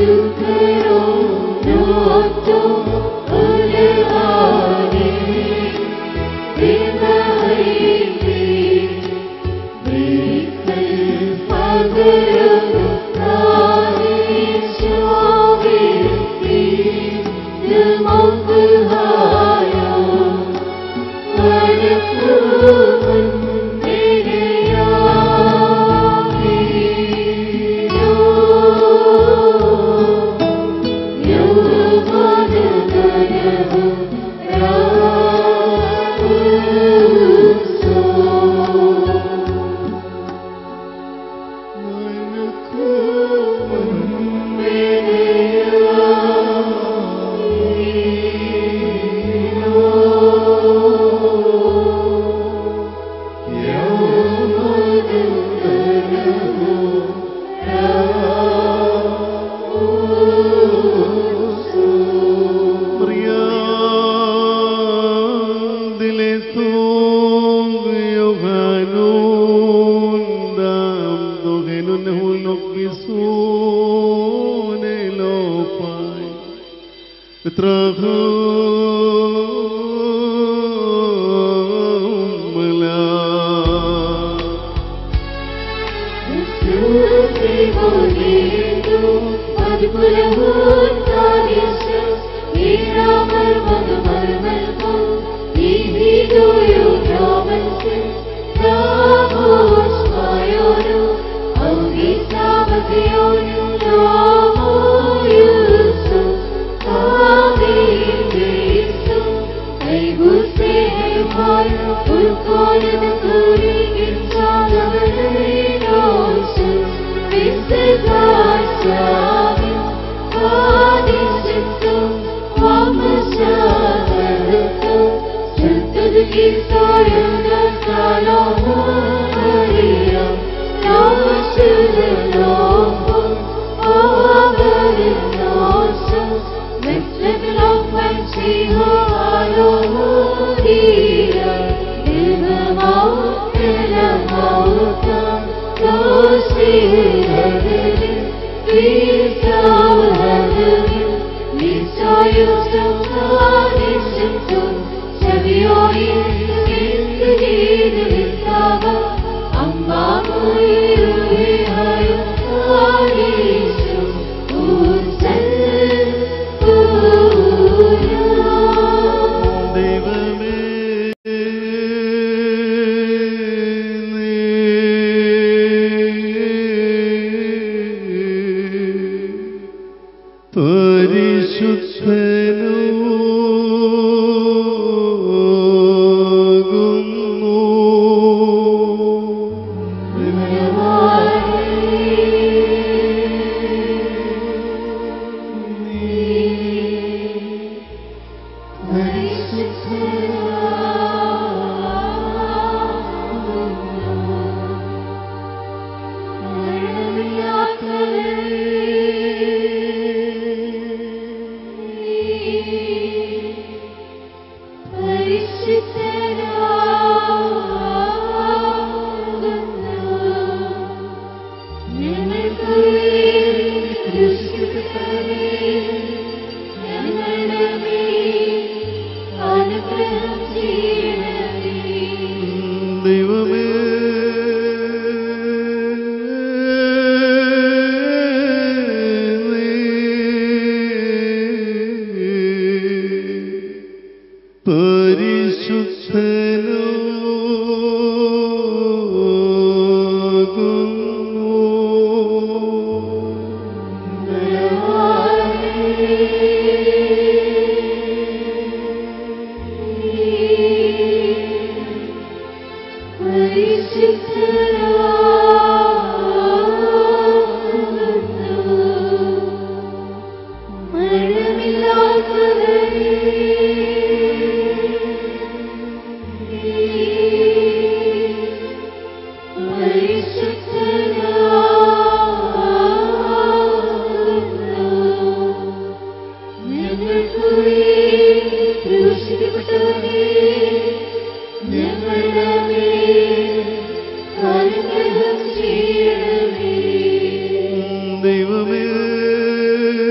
ദൈവമേ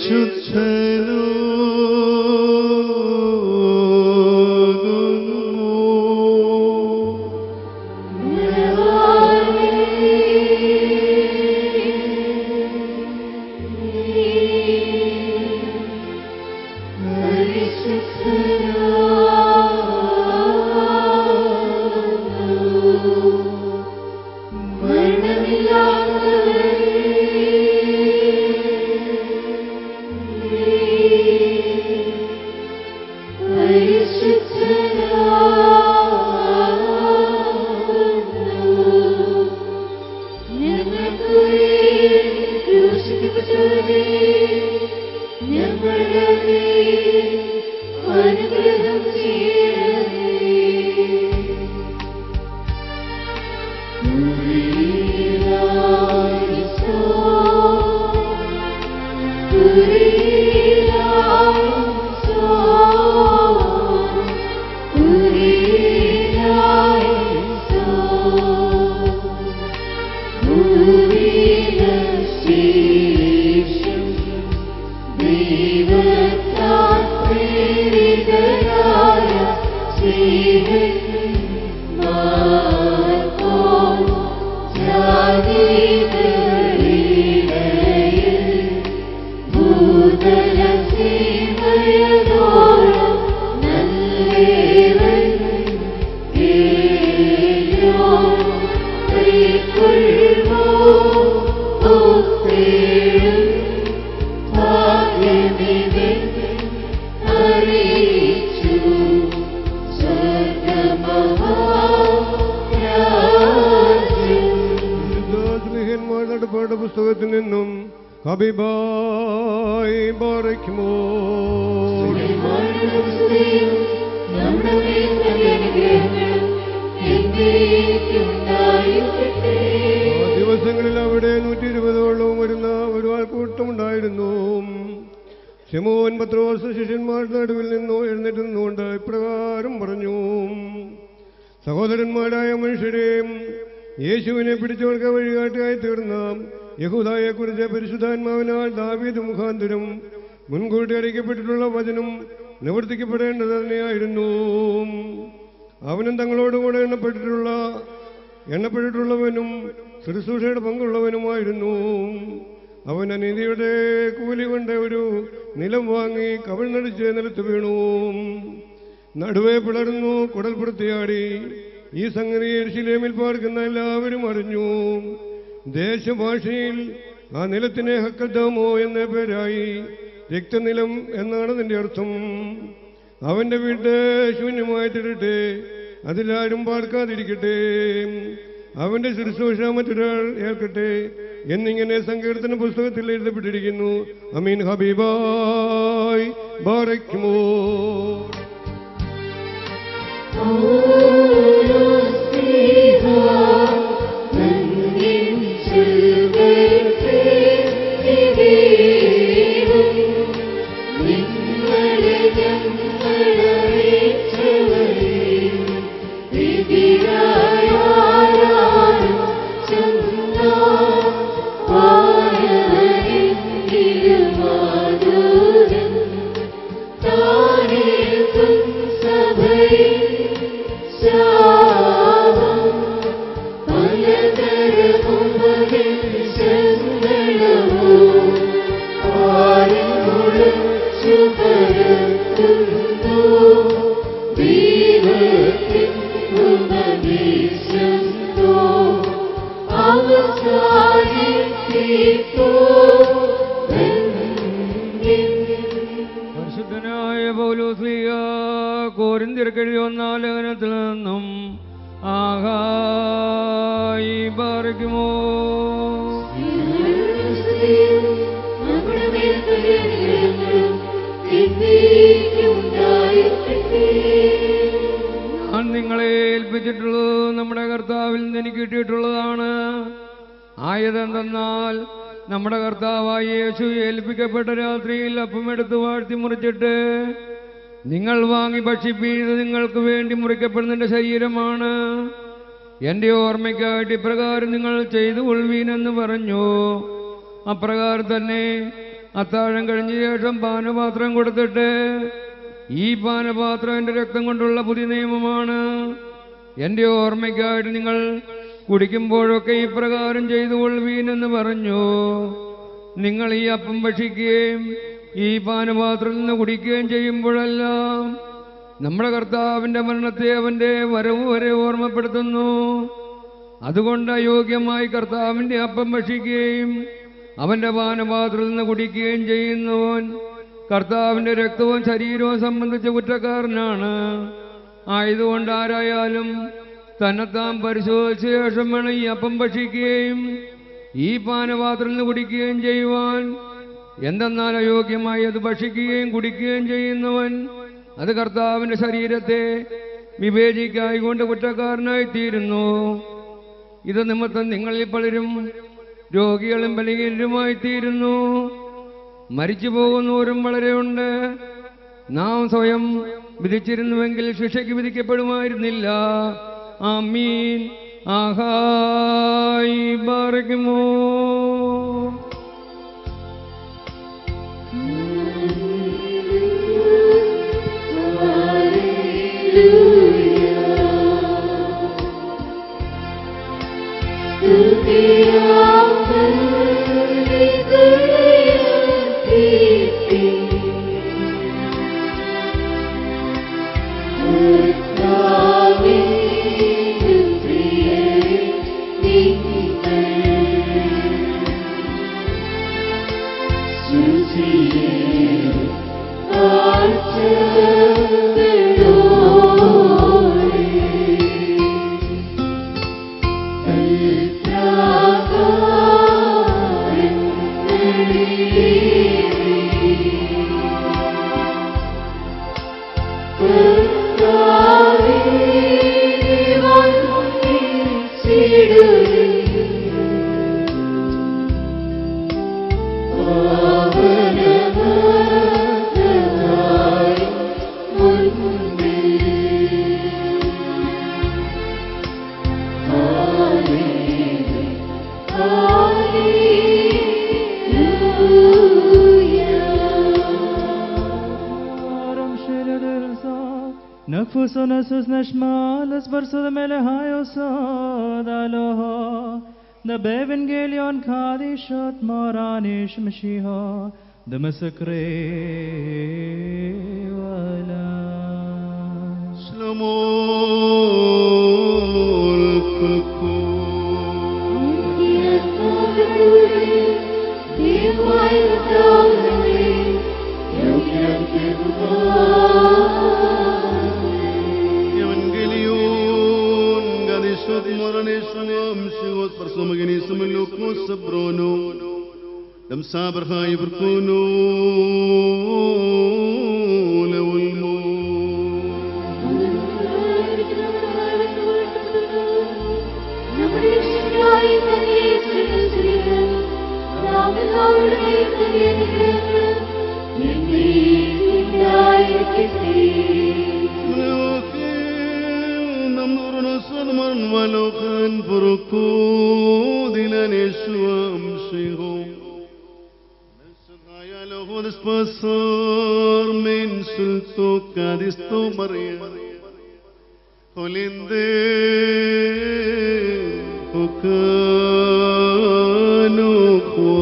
സ്നേഹന്മാർ നടപ്പാട് പുസ്തകത്തിൽ നിന്നും ഹബിബായി ബാറയ്ക്കുമോ ആ ദിവസങ്ങളിൽ അവിടെ നൂറ്റി ഇരുപതോളവും വരുന്ന ഒരു ആൾക്കൂട്ടമുണ്ടായിരുന്നു ശിമോൻ പത്രോസ് ശിഷ്യന്മാരുടെ നടുവിൽ നിന്നു എഴുന്നേറ്റ് നിന്നുകൊണ്ട് ഇപ്രകാരം പറഞ്ഞു സഹോദരന്മാരായ മനുഷ്യരെയും യേശുവിനെ പിടിച്ചവർക്ക് വഴികാട്ടിയായി തീർന്ന യഹൂദായെക്കുറിച്ച് പരിശുദ്ധാത്മാവിനാൽ ദാവീദ് മുഖാന്തരം മുൻകൂട്ടി അറിയിക്കപ്പെട്ടിട്ടുള്ള വചനം നിവർത്തിക്കപ്പെടേണ്ടത് തന്നെയായിരുന്നു അവനും തങ്ങളോടുകൂടെ എണ്ണപ്പെട്ടിട്ടുള്ള എണ്ണപ്പെട്ടിട്ടുള്ളവനും ശുശ്രൂഷയുടെ പങ്കുള്ളവനുമായിരുന്നു അവൻ അനീതിയുടെ കൂലി കൊണ്ട് ഒരു നിലം വാങ്ങി കവിഴ്ന്നടിച്ച് നിലത്ത് വീണു നടുവേ പിളർന്നു കുടൽ പുറത്തിയാടി ഈ സംഗതി എരിശിലേമിൽ പാർക്കുന്ന എല്ലാവരും അറിഞ്ഞു ദേശഭാഷയിൽ ആ നിലത്തിനെ ഹക്കദ്ദാമോ എന്ന പേരായി രക്തനിലം എന്നാണ് അതിന്റെ അർത്ഥം അവന്റെ വീട്ട് ശൂന്യമായി തിരട്ടെ അതിലാരും പാർക്കാതിരിക്കട്ടെ അവന്റെ ശുശ്രൂഷ മറ്റൊരാൾ ഏൽക്കട്ടെ എന്നിങ്ങനെ സങ്കീർത്തന പുസ്തകത്തിൽ എഴുതപ്പെട്ടിരിക്കുന്നു അമീൻ ഹബീബായ് ബാറയ്ക്കുമോ പരിശുദ്ധനായ പൗലോസ്ലിയ കോരിന്തിരക്കെഴുതി ഒന്നാം ലേഖനത്തിൽ നിന്നും ആഹായി പാറിക്കുമോ ഞാൻ നിങ്ങളെ ഏൽപ്പിച്ചിട്ടുള്ളത് നമ്മുടെ കർത്താവിൽ നിന്ന് എനിക്ക് കിട്ടിയിട്ടുള്ളതാണ് ആയതെന്തെന്നാൽ നമ്മുടെ കർത്താവായ യേശു ഏൽപ്പിക്കപ്പെട്ട രാത്രിയിൽ അപ്പമെടുത്ത് വാഴ്ത്തി മുറിച്ചിട്ട് നിങ്ങൾ വാങ്ങി ഭക്ഷിപ്പീത് നിങ്ങൾക്ക് വേണ്ടി മുറിക്കപ്പെടുന്നതിന്റെ ശരീരമാണ് എന്റെ ഓർമ്മയ്ക്കായിട്ട് ഇപ്രകാരം നിങ്ങൾ ചെയ്തു കൊള്ളുവീനെന്ന് പറഞ്ഞു അപ്രകാരം തന്നെ അത്താഴം കഴിഞ്ഞ ശേഷം പാനപാത്രം കൊടുത്തിട്ട് ഈ പാനപാത്രം എൻ്റെ രക്തം കൊണ്ടുള്ള പുതിയ നിയമമാണ് എൻ്റെ ഓർമ്മയ്ക്കായിട്ട് നിങ്ങൾ കുടിക്കുമ്പോഴൊക്കെ ഇപ്രകാരം ചെയ്തു കൊള്ളുവീനെന്ന് പറഞ്ഞു നിങ്ങൾ ഈ അപ്പം ഭക്ഷിക്കുകയും ഈ പാനപാത്രത്തിൽ നിന്ന് കുടിക്കുകയും ചെയ്യുമ്പോഴെല്ലാം നമ്മുടെ കർത്താവിന്റെ മരണത്തെ അവന്റെ വരവ് വരെ ഓർമ്മപ്പെടുത്തുന്നു അതുകൊണ്ട് അയോഗ്യമായി കർത്താവിന്റെ അപ്പം ഭക്ഷിക്കുകയും അവന്റെ പാനപാത്രത്തിൽ നിന്ന് കുടിക്കുകയും ചെയ്യുന്നവൻ കർത്താവിന്റെ രക്തവും ശരീരവും സംബന്ധിച്ച കുറ്റക്കാരനാണ് ആയതുകൊണ്ട് ആരായാലും തന്നെത്താൻ പരിശോധിച്ച ശേഷം വേണം ഈ അപ്പം ഭക്ഷിക്കുകയും ഈ പാനപാത്രത്തിൽ നിന്ന് കുടിക്കുകയും ചെയ്യുവാൻ എന്തെന്നാൽ അയോഗ്യമായി അത് ഭക്ഷിക്കുകയും കുടിക്കുകയും ചെയ്യുന്നവൻ അത് കർത്താവിന്റെ ശരീരത്തെ വിവേചിക്കായിക്കൊണ്ട് കുറ്റക്കാരനായി തീരുന്നു ഇത് നിമിത്തം നിങ്ങളിൽ പലരും രോഗികളും ബലഹീനരുമായി തീരുന്നു മരിച്ചു പോകുന്നവരും വളരെയുണ്ട് നാം സ്വയം വിധിച്ചിരുന്നുവെങ്കിൽ ശിക്ഷയ്ക്ക് വിധിക്കപ്പെടുമായിരുന്നില്ല ആമീൻ ആഹായി ബാറയ്ക്കുമോ نفوس نسوس نشمالس برسود ملهايو صاد ألوها The Evangelion Kadishat Moranish Mashiach The Masakre Wala שלמה الكلكو Evangelion gadishot moraneshwam shigot parsomagenisum lukos sabrono dam sabrhai berkuno lewulmo نمر ولو كان بركود إلى نشوام شيخو يا له دسبصر من سلطو كادستو مريم هوليندي وكانوا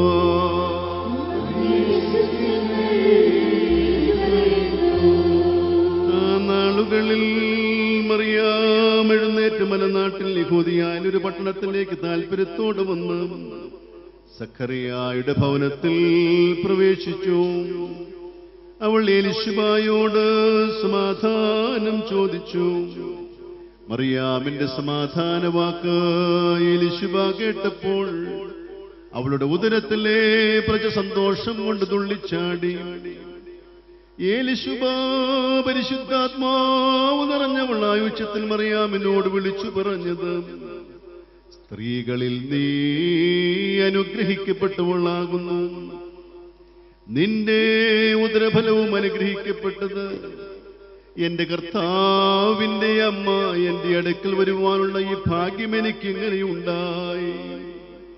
ആ നാളുകളിൽ മറിയാം എഴുന്നേറ്റ് മലനാട്ടിൽ യഹൂദിയായ ഒരു പട്ടണത്തിലേക്ക് താല്പര്യത്തോടെ വന്ന് സഖറിയായുടെ ഭവനത്തിൽ പ്രവേശിച്ചു അവൾ എലിശുബായോട് സമാധാനം ചോദിച്ചു മറിയാമിന്റെ സമാധാന വാക്ക് എലിശുബ കേട്ടപ്പോൾ അവളുടെ ഉദരത്തിലെ പ്രജ സന്തോഷം കൊണ്ട് തുള്ളിച്ചാടി ഏലിശുബ പരിശുദ്ധാത്മാവ് നിറഞ്ഞവളായ ഉച്ചത്തിൽ മറിയാമിനോട് വിളിച്ചു പറഞ്ഞത് സ്ത്രീകളിൽ നീ അനുഗ്രഹിക്കപ്പെട്ടവളാകുന്നു നിന്റെ ഉദരഫലവും അനുഗ്രഹിക്കപ്പെട്ടത് എന്റെ കർത്താവിന്റെ അമ്മ എന്റെ അടുക്കൽ വരുവാനുള്ള ഈ ഭാഗ്യം എനിക്ക് ഇങ്ങനെയുണ്ടായി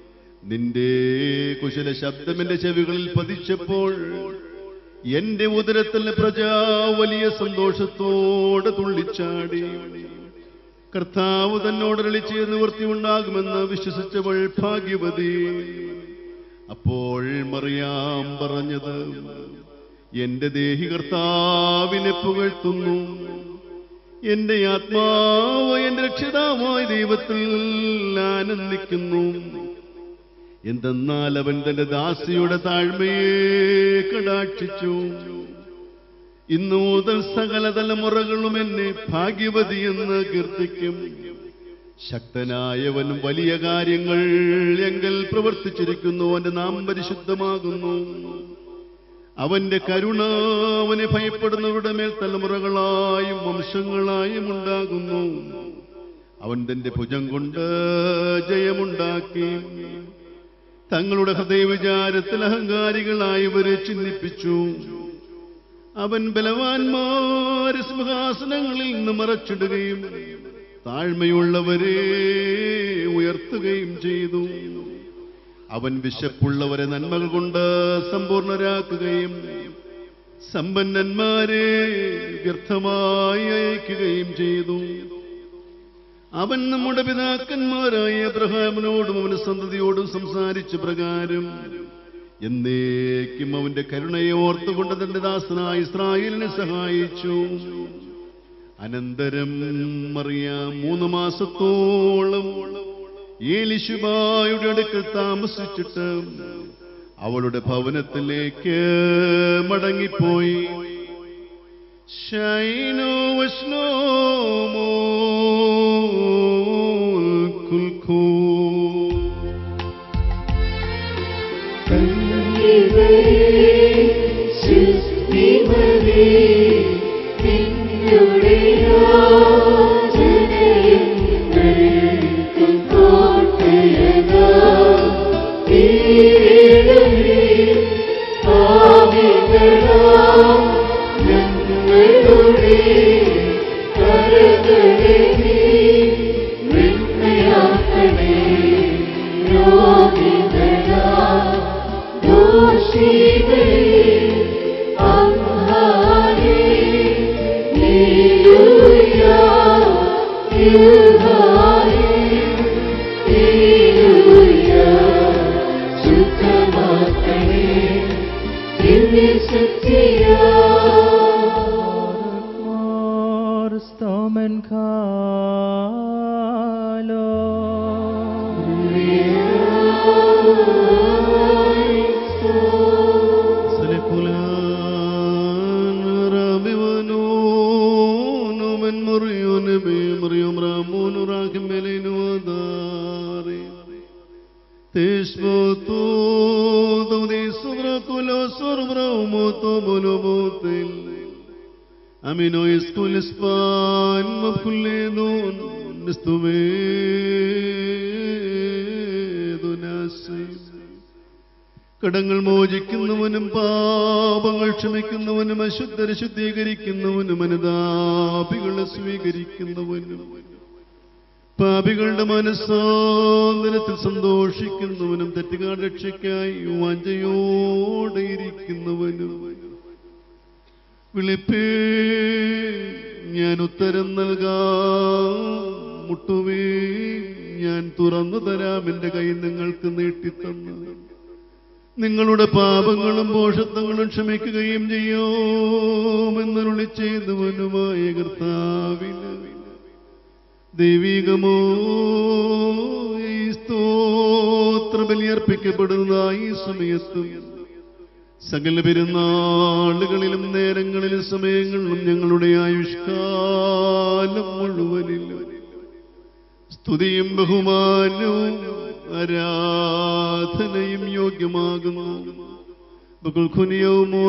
നിന്റെ കുശല ശബ്ദം എന്റെ ചെവികളിൽ പതിച്ചപ്പോൾ എന്റെ ഉദരത്തിൽ പ്രജ വലിയ സന്തോഷത്തോടെ തുള്ളിച്ചാടി കർത്താവ് തന്നോട് രളിച്ച് നിവൃത്തി ഉണ്ടാകുമെന്ന് വിശ്വസിച്ചവൾ ഭാഗ്യവതി അപ്പോൾ മറിയാം പറഞ്ഞത് എന്റെ ദേഹി കർത്താവിനെ പുകഴ്ത്തുന്നു എന്റെ ആത്മാവ് എന്റെ രക്ഷിതാവായ ദൈവത്തിൽ ആനന്ദിക്കുന്നു എന്തെന്നാൽ അവൻ തന്റെ ദാസിയുടെ താഴ്മയെ കടാക്ഷിച്ചു ഇന്നു മുതൽ സകല തലമുറകളും എന്നെ ഭാഗ്യവതി എന്ന് കീർത്തിക്കും ശക്തനായവനും വലിയ കാര്യങ്ങൾ എങ്കിൽ പ്രവർത്തിച്ചിരിക്കുന്നു അവന്റെ നാം പരിശുദ്ധമാകുന്നു അവന്റെ കരുണ അവനെ ഭയപ്പെടുന്നവരുടെ മേൽ തലമുറകളായും വംശങ്ങളായും ഉണ്ടാകുന്നു അവൻ തന്റെ ഭുജം കൊണ്ട് ജയമുണ്ടാക്കി തങ്ങളുടെ ഹൃദയവിചാരത്തിൽ അഹങ്കാരികളായവരെ ചിന്തിപ്പിച്ചു അവൻ ബലവാന്മാരെ സിംഹാസനങ്ങളിൽ നിന്ന് മറച്ചിടുകയും താഴ്മയുള്ളവരെ ഉയർത്തുകയും ചെയ്തു അവൻ വിശപ്പുള്ളവരെ നന്മകൾ കൊണ്ട് സമ്പൂർണരാക്കുകയും സമ്പന്നന്മാരെ വ്യർത്ഥമായി അയക്കുകയും ചെയ്തു അവൻ നമ്മുടെ പിതാക്കന്മാരായ അബ്രഹാമിനോടും അവന്റെ സന്തതിയോടും സംസാരിച്ച പ്രകാരം എന്നേക്കും അവന്റെ കരുണയെ ഓർത്തുകൊണ്ട് തന്റെ ദാസനായ ഇസ്രായേലിനെ സഹായിച്ചു അനന്തരം അറിയാം മൂന്ന് മാസത്തോളം ഏലിശുബായുടെ അടുക്കൽ താമസിച്ചിട്ട് അവളുടെ ഭവനത്തിലേക്ക് മടങ്ങിപ്പോയി ശൈനോ വഷ്ണോമോ കുൽക്കൂ More Stomen Kalo. سلكولان رامي ونون ومن مريون بمريم رامون راكم بلين وداري تشبطو دودي صبر كل صرب روموتو بلوموتل أمينو يسكو الإسبان مبكل دون نستميد ناسي കടങ്ങൾ മോചിക്കുന്നവനും പാപങ്ങൾ ക്ഷമിക്കുന്നവനും അശുദ്ധരെ ശുദ്ധീകരിക്കുന്നവനും അനുതാപികളെ സ്വീകരിക്കുന്നവനും പാപികളുടെ മനസ്സാന്തരത്തിൽ സന്തോഷിക്കുന്നവനും തെറ്റുകാർ രക്ഷയ്ക്കായി വാഞ്ചയോടെ ഇരിക്കുന്നവനും വിളിപ്പേ ഞാൻ ഉത്തരം നൽകാം മുട്ടുവേ ഞാൻ തുറന്നു തരാം എന്റെ കൈ നിങ്ങൾക്ക് നീട്ടിത്തന്നു നിങ്ങളുടെ പാപങ്ങളും പോഷത്വങ്ങളും ക്ഷമിക്കുകയും ചെയ്യുമെന്നരുളി ചെയ്തവനുമായ കർത്താവിന് ദൈവികമോ ഈ സ്തോത്ര ബലിയർപ്പിക്കപ്പെടുന്ന ഈ സമയത്തും സകല പെരുന്നാളുകളിലും നേരങ്ങളിലും സമയങ്ങളിലും ഞങ്ങളുടെ ആയുഷ്കാലം മുഴുവനിലും സ്തുതിയും ബഹുമാനവും ആരാധനയും യോഗ്യമാകുന്നു ബകുൽഖുനിയവും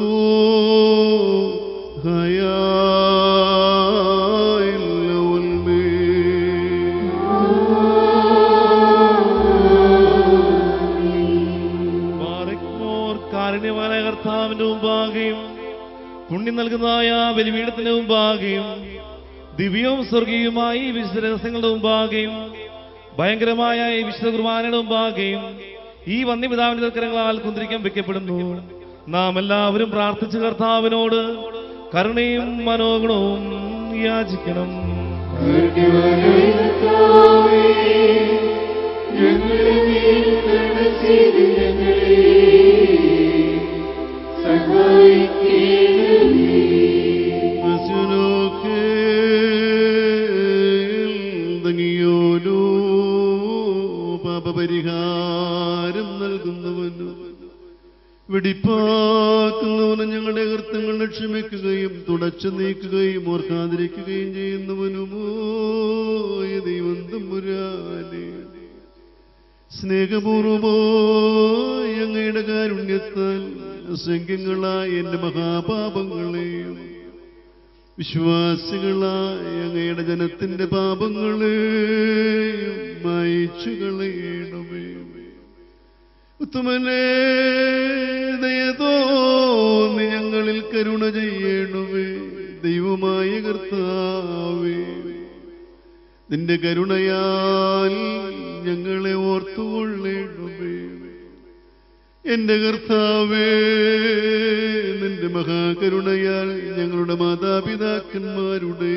ബാറക്മോർ കാരുണ്യവാനായ കർത്താവിന്റെ മുമ്പാകെയും പുണ്യം നൽകുന്നതായ ബലിപീഠത്തിന്റെ മുമ്പാകെയും ദിവ്യവും സ്വർഗീയവുമായി വിശുദ്ധ രഹസ്യങ്ങളുടെ മുമ്പാകെയും ഭയങ്കരമായ ഈ വിശുദ്ധ കുർബാനയുടെ മുമ്പാകെയും ഈ വന്യപിതാവിന്റെ തർക്കരങ്ങളാൽ കുന്തിരിക്കാൻ വെക്കപ്പെടുന്നു നാം എല്ലാവരും പ്രാർത്ഥിച്ച് കർത്താവിനോട് കരുണയും മനോഗുണവും യാചിക്കണം മനുഷ്യനൊക്കെ തങ്ങിയോനോ പാപപരിഹാരം നൽകുന്നവനു വെടിപ്പാക്കുന്നവനും ഞങ്ങളുടെ കൃത്യങ്ങൾ ക്ഷമിക്കുകയും തുടച്ചു നീക്കുകയും ഓർക്കാതിരിക്കുകയും ചെയ്യുന്നവനുമോ ദൈവം തമ്പുരാനെ സ്നേഹപൂർവമായി അങ്ങയുടെ കാരുണ്യത്താൽ അസംഖ്യങ്ങളായ എന്റെ മഹാപാപങ്ങളെയും വിശ്വാസികളായ അങ്ങയുടെ ജനത്തിന്റെ പാപങ്ങളെയും മായിച്ചു കളയണമേ ഉത്തമനെ ദയതോന്നി ഞങ്ങളിൽ കരുണ ചെയ്യണമേ ദൈവമായ കർത്താവേ നിന്റെ കരുണയാൽ ഞങ്ങളെ ഓർത്തുകൊള്ളണമേ എന്റെ കർത്താവേ നിന്റെ മഹാകരുണയാൽ ഞങ്ങളുടെ മാതാപിതാക്കന്മാരുടെ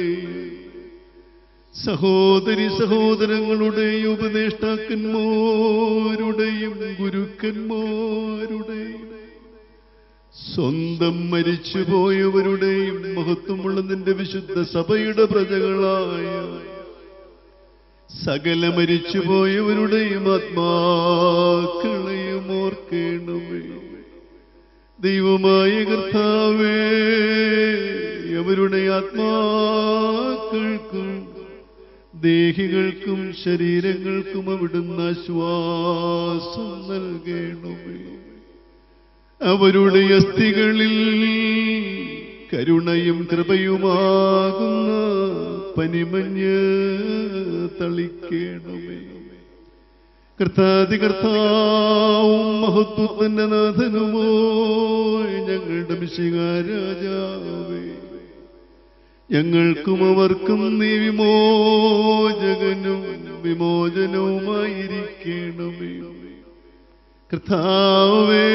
സഹോദരി സഹോദരങ്ങളുടെയും ഉപദേഷ്ടാക്കന്മാരുടെയും ഗുരുക്കന്മാരുടെയും സ്വന്തം മരിച്ചുപോയവരുടെയും മഹത്വമുള്ള നിന്റെ വിശുദ്ധ സഭയുടെ പ്രജകളായ സകല മരിച്ചുപോയവരുടെയും ആത്മാക്കളെയും ഓർക്കണമേ ദൈവമായ കർത്താവേ അവരുടെ ആത്മാക്കൾക്കും ദേഹികൾക്കും ശരീരങ്ങൾക്കും അവിടുന്ന് ആശ്വാസം നൽകണമേ അവരുടെ അസ്ഥികളിൽ കരുണയും കൃപയുമാകുന്ന പനിമഞ്ഞ് തളിക്കണമേ കർത്താതി കർത്താവും മഹത്വത്തിന്റെ നാഥനുമോ ഞങ്ങളുടെ മിശികാരാജാവേ ഞങ്ങൾക്കും അവർക്കും നീ വിമോചകനും വിമോചനവുമായിരിക്കണമേ കർത്താവേ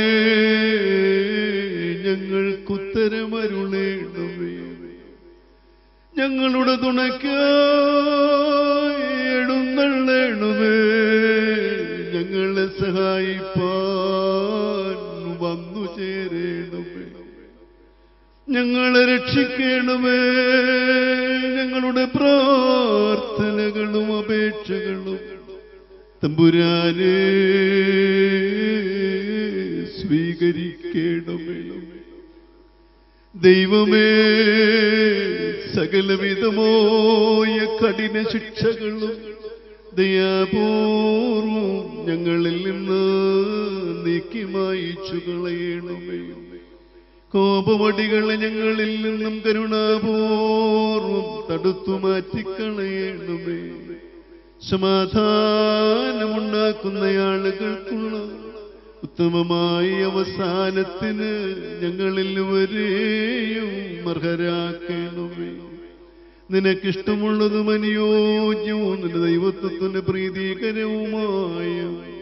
ഞങ്ങൾക്കുത്തരമരുളേണമേ ഞങ്ങളുടെ തുണയ്ക്കായി എഴുന്നള്ളേണമേ ഞങ്ങളെ സഹായിപ്പാൻ വന്നു ചേരേണമേ ഞങ്ങളെ രക്ഷിക്കണമേ ഞങ്ങളുടെ പ്രാർത്ഥനകളും അപേക്ഷകളും തമ്പുരാനെ സ്വീകരിക്കണമേ ദൈവമേ സകലവിധമായ കഠിന ശിക്ഷകളും ദയാപൂർവം ഞങ്ങളിൽ നിന്ന് നീക്കി മായിച്ചു കളയണമേ കോപമടികളെ ഞങ്ങളിൽ നിന്നും കരുണാപൂർവം തടുത്തു മാറ്റിക്കളയണമേ സമാധാനമുണ്ടാക്കുന്ന ആളുകൾക്കുള്ള ഉത്തമമായ അവസാനത്തിന് ഞങ്ങളിൽ വരെയും അർഹരാക്കണമേ നിനക്കിഷ്ടമുള്ളതും അനുയോജ്യവും നിന്റെ ദൈവത്വത്തിന് പ്രീതികരവുമായ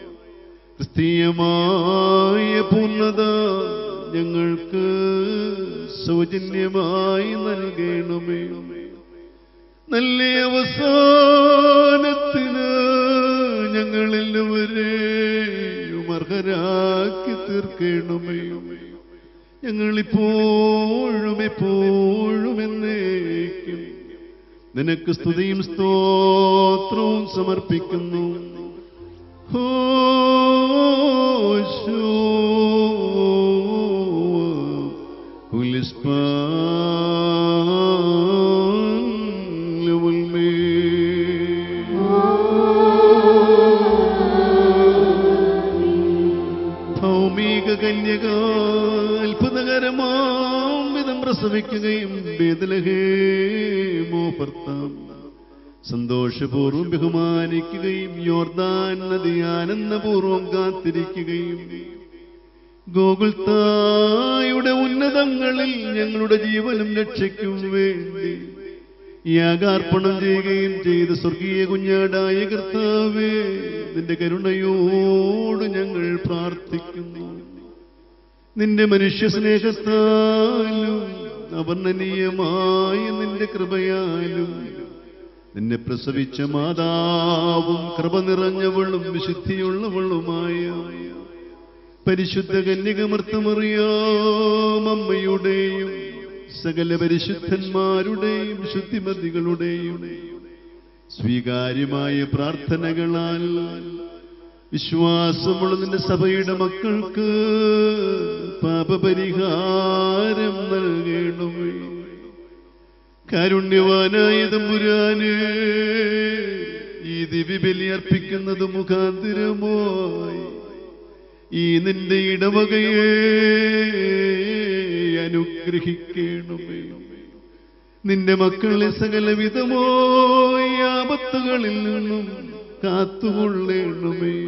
ക്രിസ്തീയമായ പൂർണ്ണത ഞങ്ങൾക്ക് സൗജന്യമായി നൽകണമേ നല്ല അവസാനത്തിന് ഞങ്ങളെല്ലാവരെയും അർഹരാക്കി തീർക്കണമേ ഞങ്ങളിപ്പോഴും എപ്പോഴും എന്നേക്കും നിനക്ക് സ്തുതിയും സ്തോത്രവും സമർപ്പിക്കുന്നു ഹോശോ ഭൗമിക കന്യക അത്ഭുതകരമാം വിധം പ്രസവിക്കുകയും ബേദലഹേമോ ഭർത്താം സന്തോഷപൂർവ്വം ബഹുമാനിക്കുകയും യോർദാൻ നദി ആനന്ദപൂർവ്വം കാത്തിരിക്കുകയും ഗോകുൽത്തായുടെ ഉന്നതങ്ങളിൽ ഞങ്ങളുടെ ജീവനും രക്ഷയ്ക്കും വേണ്ടി യാഗാർപ്പണം ചെയ്യുകയും ചെയ്ത സ്വർഗീയ കുഞ്ഞാടായ കർത്താവേ നിന്റെ കരുണയോട് ഞങ്ങൾ പ്രാർത്ഥിക്കുന്നു നിന്റെ മനുഷ്യ സ്നേഹത്താലും അവർണ്ണനീയമായ നിന്റെ കൃപയാലും നിന്നെ പ്രസവിച്ച മാതാവും കൃപ നിറഞ്ഞവളും വിശുദ്ധിയുള്ളവളുമായ പരിശുദ്ധ കന്യകമർത്തമറിയാം അമ്മയുടെയും സകല പരിശുദ്ധന്മാരുടെയും ശുദ്ധിമതികളുടെയും സ്വീകാര്യമായ പ്രാർത്ഥനകളാൽ വിശ്വാസമുള്ള നിന്റെ സഭയുടെ മക്കൾക്ക് പാപപരിഹാരം നൽകണമേ കാരുണ്യവാനായ തമ്പുരാന് ഈ ദിവ്യബലി അർപ്പിക്കുന്നത് മുഖാന്തിരമായി ഈ നിന്റെ ഇടവകയെ അനുഗ്രഹിക്കണമേ നിന്റെ മക്കളെ സകലവിധമായ ആപത്തുകളിൽ നിന്നും കാത്തുകൊള്ളണമേ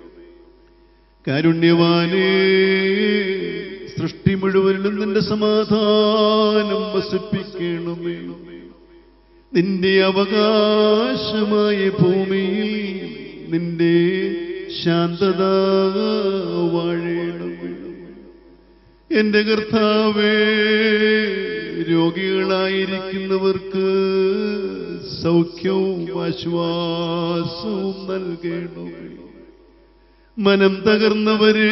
കാരുണ്യവാനേ സൃഷ്ടി മുഴുവനിലും നിന്റെ സമാധാനം വസിപ്പിക്കണമേ നിന്റെ അവകാശമായ ഭൂമിയിൽ നിന്റെ ശാന്തത വാഴണമേ എന്റെ കർത്താവേ രോഗികളായിരിക്കുന്നവർക്ക് സൗഖ്യവും ആശ്വാസവും നൽകണമേ മനം തകർന്നവരെ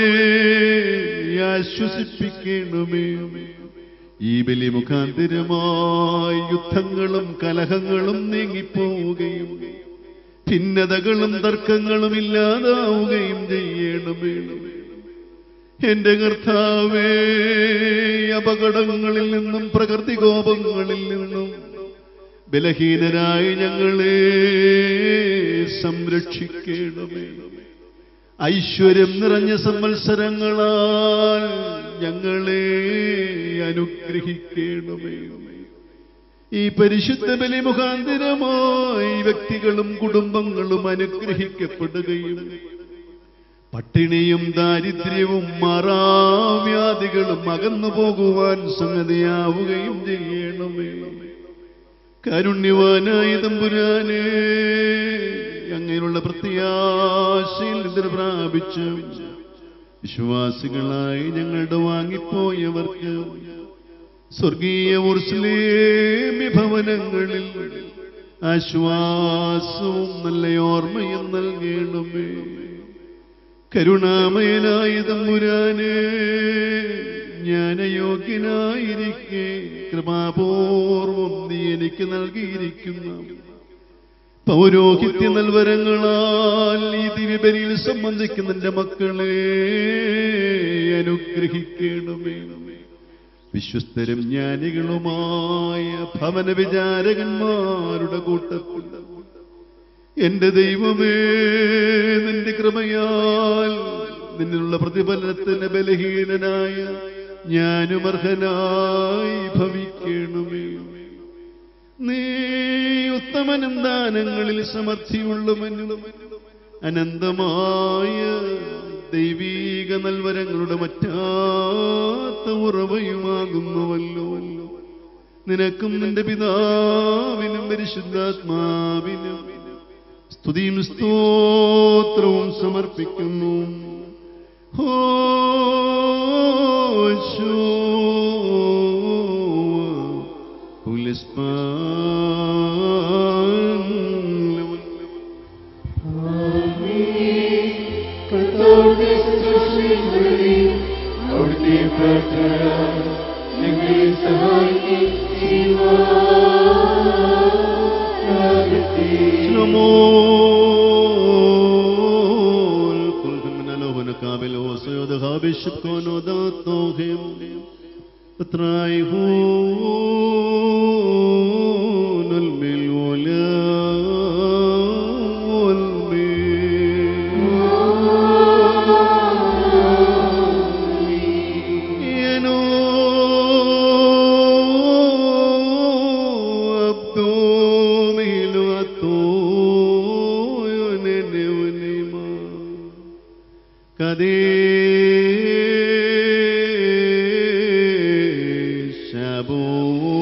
ആശ്വസിപ്പിക്കണമേ ഈ ബലി മുഖാന്തിരമായി യുദ്ധങ്ങളും കലഹങ്ങളും നീങ്ങിപ്പോവുകയും ഭിന്നതകളും തർക്കങ്ങളും ഇല്ലാതാവുകയും ചെയ്യണമേ എന്റെ കർത്താവേ അപകടങ്ങളിൽ നിന്നും പ്രകൃതി കോപങ്ങളിൽ നിന്നും ബലഹീനരായി ഞങ്ങളെ സംരക്ഷിക്കണമേ ഐശ്വര്യം നിറഞ്ഞ സംവത്സരങ്ങളാൽ ഞങ്ങളെ അനുഗ്രഹിക്കണമേ ഈ പരിശുദ്ധ ബലി മുഖാന്തിരമായി വ്യക്തികളും കുടുംബങ്ങളും അനുഗ്രഹിക്കപ്പെടുകയും പട്ടിണിയും ദാരിദ്ര്യവും മറാവ്യാധികളും അകന്നു പോകുവാൻ സംഗതിയാവുകയും ചെയ്യണമേ കാരുണ്യവാനായ തമ്പുരാനെ അങ്ങനെയുള്ള പ്രത്യാശയിൽ ഇതിന് പ്രാപിച്ച് വിശ്വാസികളായി ഞങ്ങളുടെ വാങ്ങിപ്പോയവർക്ക് സ്വർഗീയ ഉർസ്ലേമ്യ ഭവനങ്ങളിൽ ആശ്വാസവും നല്ല ഓർമ്മയും നൽകണമേ കരുണാമയനായ തമ്പുരാന് ഞാൻ അയോഗ്യനായിരിക്കെ കൃപാപൂർവം നീ എനിക്ക് നൽകിയിരിക്കുന്ന പൗരോഹിത്യ നൽവരങ്ങളാൽ ഈ ദിവ്യബലിയിൽ സംബന്ധിക്കുന്ന എന്റെ മക്കളെ അനുഗ്രഹിക്കണമേ വിശ്വസ്തരും ജ്ഞാനികളുമായ ഭവന വിചാരകന്മാരുടെ കൂട്ടത്തിൽ എന്റെ ദൈവമേ നിന്റെ കൃപയാൽ നിന്നുള്ള പ്രതിഫലത്തിന് ബലഹീനനായ ഞാനും അർഹനായി ഭവിക്കണമേ നീ ഉത്തമനും ദാനങ്ങളിൽ സമർത്ഥിയുള്ളവനും അനന്തമായ ദൈവീക നൽവരങ്ങളുടെ മറ്റാത്ത ഉറവയുമാകുന്നുവല്ലോ നിനക്കും നിന്റെ പിതാവിനും പരിശുദ്ധാത്മാവിനും സ്തുതിയും സ്തോത്രവും സമർപ്പിക്കുന്നു അവിടുത്തെ പ്രാർത്ഥന ഞങ്ങളെ സഹായിക്കും شمول كل من له ونكابل وصيود غاب الشبكون وداتوهم بترايهون الميل ولا والميل ينو أبدو ميل وتو ينن ونما كدي شابو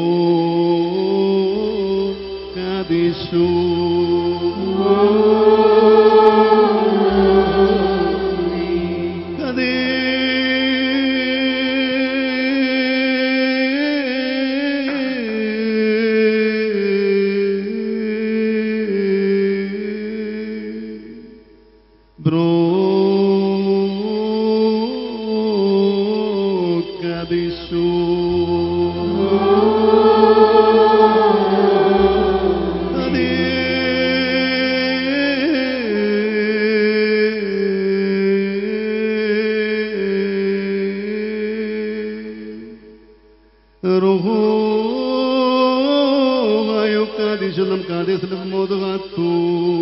רוחו קדישנם קדיש למוד רטו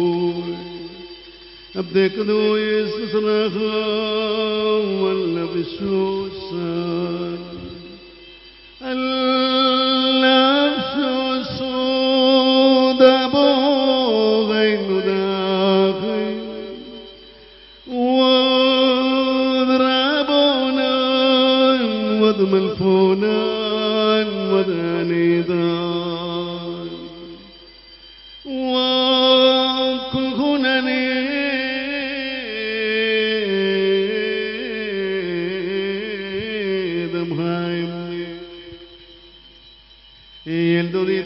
אבדק דו יסוס רחה וואלה בשושן אללה שושו דבו غينو داخل وضربونا وضملفونا وذانيضان وكل هناني دمهايم يلدو دي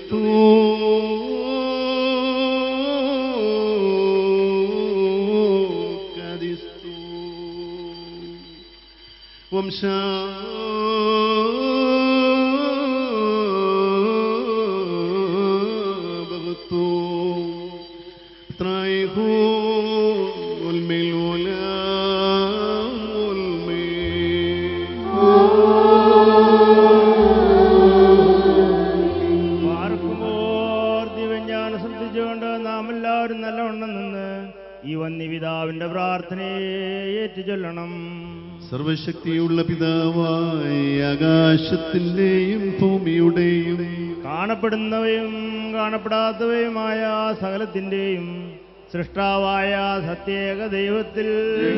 تو كادستو ومشى بغتو ترايخو والميل ولا والميل പാർക്കുമ്പോൾ ദിവ്യജ്ഞാനം ശ്രദ്ധിച്ചുകൊണ്ട് നാം എല്ലാവരും നല്ലവണ്ണം നിന്ന് ഈ വന്യപിതാവിന്റെ പ്രാർത്ഥനയെ ഏറ്റുചൊല്ലണം സർവശക്തിയുള്ള പിതാവായ ആകാശത്തിന്റെയും ഭൂമിയുടെയും കാണപ്പെടുന്നവയും കാണപ്പെടാത്തവയുമായ സകലത്തിന്റെയും സൃഷ്ടാവായ സത്യേക ദൈവത്തിൽ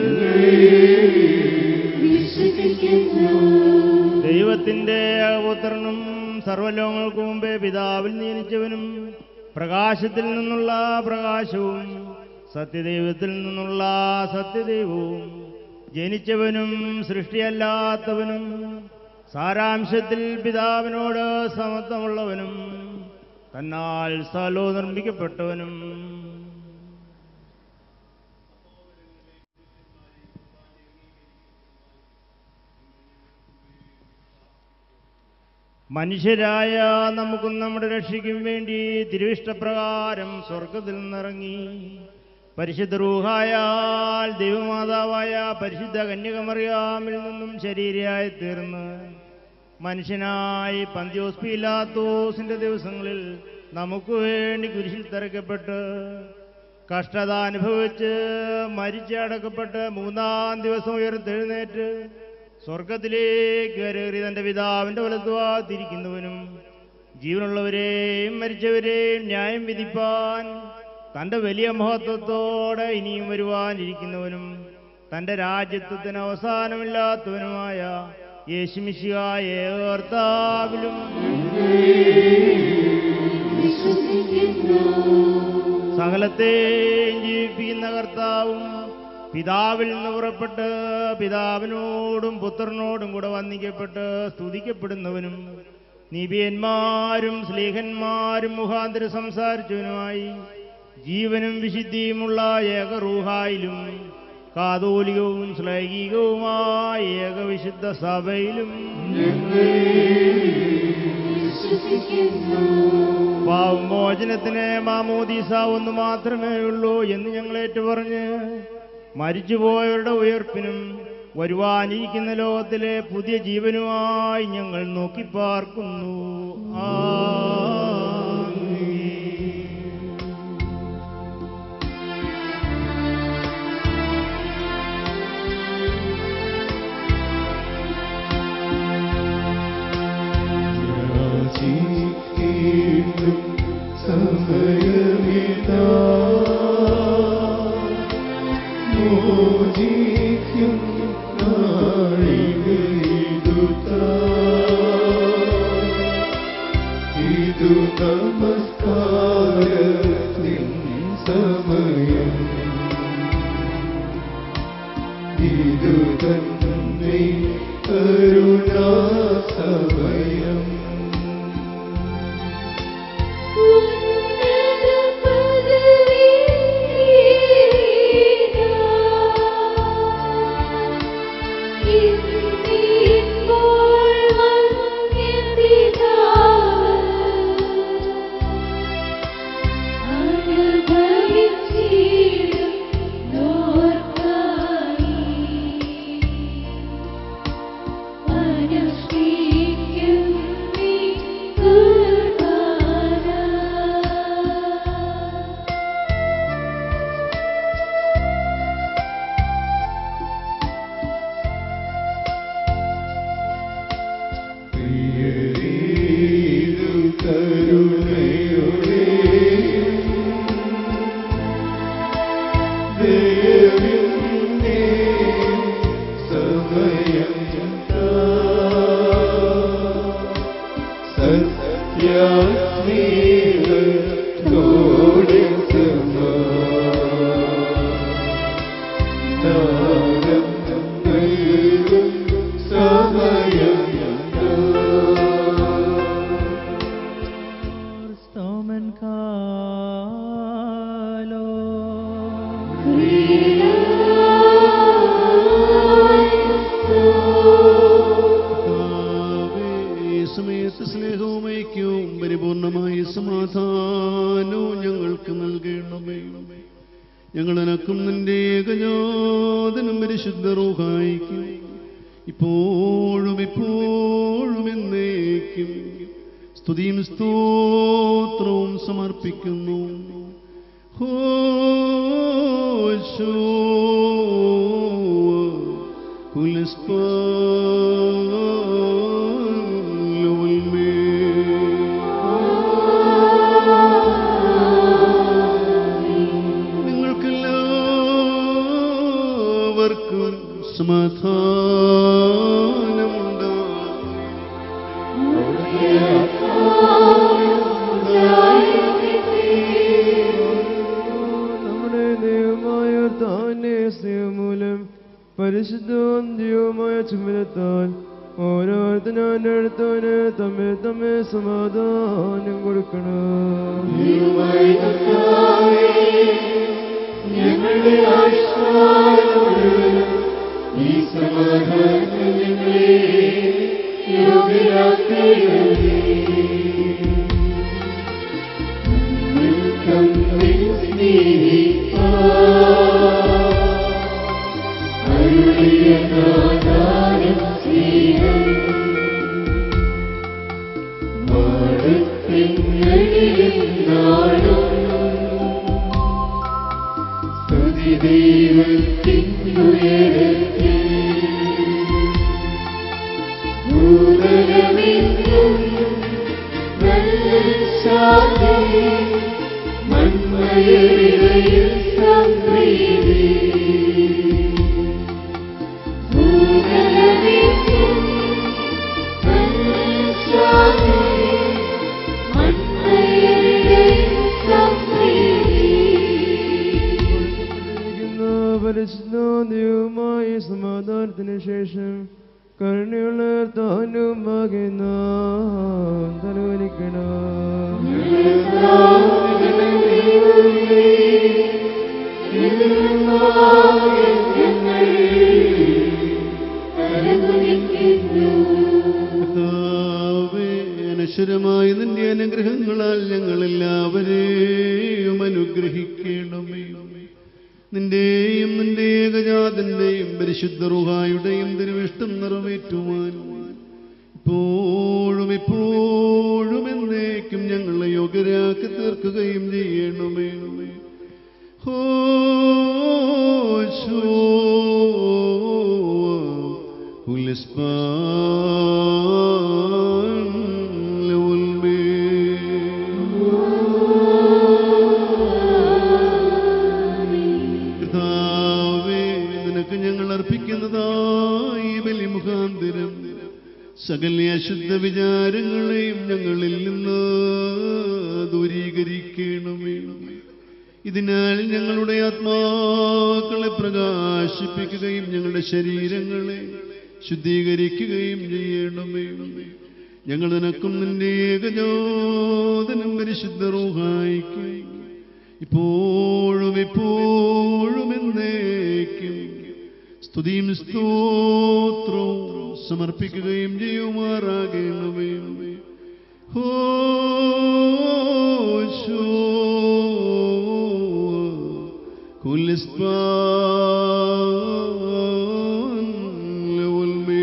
വിശ്വസിക്കുന്നു ദൈവത്തിന്റെ ഏകപുത്രനും സർവലോകങ്ങൾക്ക് മുമ്പേ പിതാവിൽ നിയനിച്ചവനും പ്രകാശത്തിൽ നിന്നുള്ള പ്രകാശവും സത്യദൈവത്തിൽ നിന്നുള്ള സത്യദൈവവും ജനിച്ചവനും സൃഷ്ടിയല്ലാത്തവനും സാരാംശത്തിൽ പിതാവിനോട് സമത്വമുള്ളവനും തന്നാൽ സ്ഥലവും നിർമ്മിക്കപ്പെട്ടവനും മനുഷ്യരായ നമുക്കും നമ്മുടെ രക്ഷയ്ക്കും വേണ്ടി തിരുവിഷ്ടപ്രകാരം സ്വർഗത്തിൽ നിന്നിറങ്ങി പരിശുദ്ധ റൂഹായാൽ ദൈവമാതാവായ പരിശുദ്ധ കന്യകമറിയാമിൽ നിന്നും ശരീരയായി തീർന്ന് മനുഷ്യനായി പന്തിയോസ് പീലാത്തോസിന്റെ ദിവസങ്ങളിൽ നമുക്ക് വേണ്ടി കുരിശിൽ തറയ്ക്കപ്പെട്ട് കഷ്ടത അനുഭവിച്ച് മരിച്ചടക്കപ്പെട്ട് മൂന്നാം ദിവസം ഉയർത്തെഴുന്നേറ്റ് സ്വർഗത്തിലേക്ക് കയറി തന്റെ പിതാവിന്റെ വലത്തുവാതിരിക്കുന്നവനും ജീവനുള്ളവരെയും മരിച്ചവരെയും ന്യായം വിധിപ്പാൻ തന്റെ വലിയ മഹത്വത്തോടെ ഇനിയും വരുവാനിരിക്കുന്നവനും തന്റെ രാജ്യത്വത്തിന് അവസാനമില്ലാത്തവനുമായ യേശുമിശിഹായ ഏകർത്താവിലും വിശ്വസിക്കുന്നു സകലത്തെയും ജീവിപ്പിക്കുന്ന കർത്താവും പിതാവിൽ നിന്ന് പുറപ്പെട്ട് പിതാവിനോടും പുത്രനോടും കൂടെ വന്ദിക്കപ്പെട്ട് സ്തുതിക്കപ്പെടുന്നവനും നിബിയന്മാരും സ്ലീഹന്മാരും മുഖാന്തരം സംസാരിച്ചവനുമായി ജീവനും വിശുദ്ധിയുമുള്ള ഏകറൂഹായിലും കാതോലികവും ശ്ലൈകികവുമായ ഏകവിശുദ്ധ സഭയിലും വിശ്വസിക്കുന്നു പാവമോചനത്തിന് മാമോദീസ ഒന്ന് മാത്രമേ ഉള്ളൂ എന്ന് ഞങ്ങൾ ഏറ്റുപറഞ്ഞ് മരിച്ചുപോയവരുടെ ഉയർപ്പിനും വരുവാനിരിക്കുന്ന ലോകത്തിലെ പുതിയ ജീവനുമായി ഞങ്ങൾ നോക്കിപ്പാർക്കുന്നു ആമീൻ. യാചിക്കേണ്ടും സമയമിതാ മോചിക്കും നാഴികയിതുതാ ഇതു നമസ്കാരത്തിൻ സമയം ഇതു തന്നെ കരുണാസമയം അനുഭവിച്ചിടും നോർക്കായി സ്തോമൻ കാലോ കർത്താവേ, ഈ സമയത്ത് സ്നേഹവും ഐക്യവും പരിപൂർണമായ സമാധാനവും ഞങ്ങൾക്ക് നൽകണമേ ഞങ്ങൾ എനക്കും നിന്റെ ഏകജാതനും പരിശുദ്ധ റൂഹായിക്കും ഇപ്പോഴും ഇപ്പോഴും എന്നേക്കും സ്തുതിയും സ്തോത്രവും സമർപ്പിക്കുന്നു ഹോശോ നിങ്ങൾക്കെല്ലാവർക്കും സമാധാനമുണ്ടാകും നമ്മുടെ ദൈവമായ താനെ സ്നേഹമൂലം പരിശുദ്ധവും ദൈവമായ ചുമലത്താൽ ഓരോരുത്തരും അടുത്തവന് തമ്മിൽ തമ്മിൽ സമാധാനം കൊടുക്കണം ഇരിക്കുന്ന പരിശുദ്ധ ദൈവമായ സമാധാനത്തിന് ശേഷം കരുണയുള്ള താനും ആകുന്ന തലവലിക്കണം കർത്താവേ, അനശ്വരമായ നിന്റെ അനുഗ്രഹങ്ങളാൽ ഞങ്ങൾ എല്ലാവരെയും അനുഗ്രഹിക്കണമേ നിന്റെയും നിന്റെ ഏകജാതന്റെയും പരിശുദ്ധ റുഹായുടെയും തിരുവിഷ്ടം നിറവേറ്റുവാൻ ഇപ്പോഴും ഇപ്പോഴും എന്നേക്കും ഞങ്ങളെ യോഗ്യരാക്കി തീർക്കുകയും ചെയ്യണമേ ഹോശോ കർത്താവേ, നിനക്ക് ഞങ്ങൾ അർപ്പിക്കുന്നതായി ബലി മുഖാന്തരം സകല അശുദ്ധ വിചാരങ്ങളെയും ഞങ്ങളിൽ നിന്ന് ദൂരീകരിക്കണമേ ഇതിനാൽ ഞങ്ങളുടെ ആത്മാക്കളെ പ്രകാശിപ്പിക്കുകയും ഞങ്ങളുടെ ശരീരങ്ങളെ ശുദ്ധീകരിക്കുകയും ചെയ്യണമേ ഞങ്ങൾ നിനക്കും നിന്റെ ഏകജോതനും പരിശുദ്ധ റൂഹായിക്കും ഇപ്പോഴും എപ്പോഴും എന്നേക്കും സ്തുതിയും സ്തോത്രവും സമർപ്പിക്കുകയും ചെയ്യുമാറാകണമേ ഹോശോ കുലിസ്പാൻ ലവുൽമേ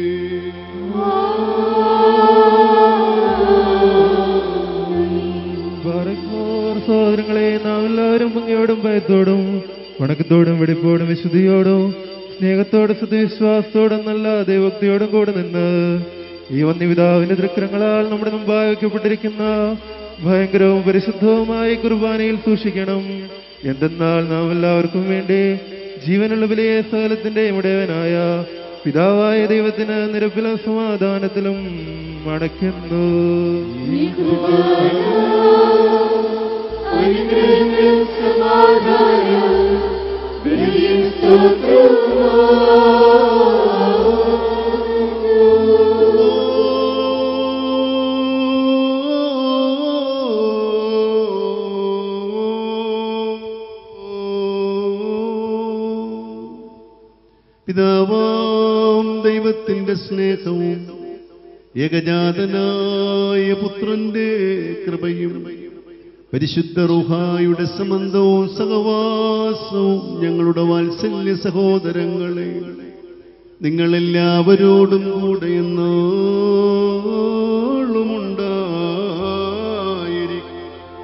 പറക്കോർ സഹോദരങ്ങളെ നാം എല്ലാവരും ഭംഗിയോടും ഭയത്തോടും വണക്കത്തോടും വെടിപ്പോടും വിശുദ്ധിയോടും സ്നേഹത്തോടും സത്യവിശ്വാസത്തോടും നല്ല ദൈവക്തിയോടും കൂടെ നിന്ന് ഈ വന്യപിതാവിന്റെ തൃക്കരങ്ങളാൽ നമ്മുടെ മുമ്പായി വയ്ക്കപ്പെട്ടിരിക്കുന്ന ഭയങ്കരവും പരിശുദ്ധവുമായ കുർബാനയിൽ സൂക്ഷിക്കണം എന്തെന്നാൽ നാം എല്ലാവർക്കും വേണ്ടി ജീവനുള്ള വലിയ സകലത്തിന്റെ ഉടയവനായ പിതാവായ ദൈവത്തിന് നിരപ്പിലും സമാധാനത്തിലും മണയ്ക്കുന്നു സമാധാനം സ്നേഹവും ഏകജാതനായ പുത്രന്റെ കൃപയും പരിശുദ്ധ റുഹായുടെ സംബന്ധവും സഹവാസവും ഞങ്ങളുടെ വാത്സല്യ സഹോദരങ്ങളെ നിങ്ങളെല്ലാവരോടും കൂടെ എന്നാളുമുണ്ടായിരിക്കും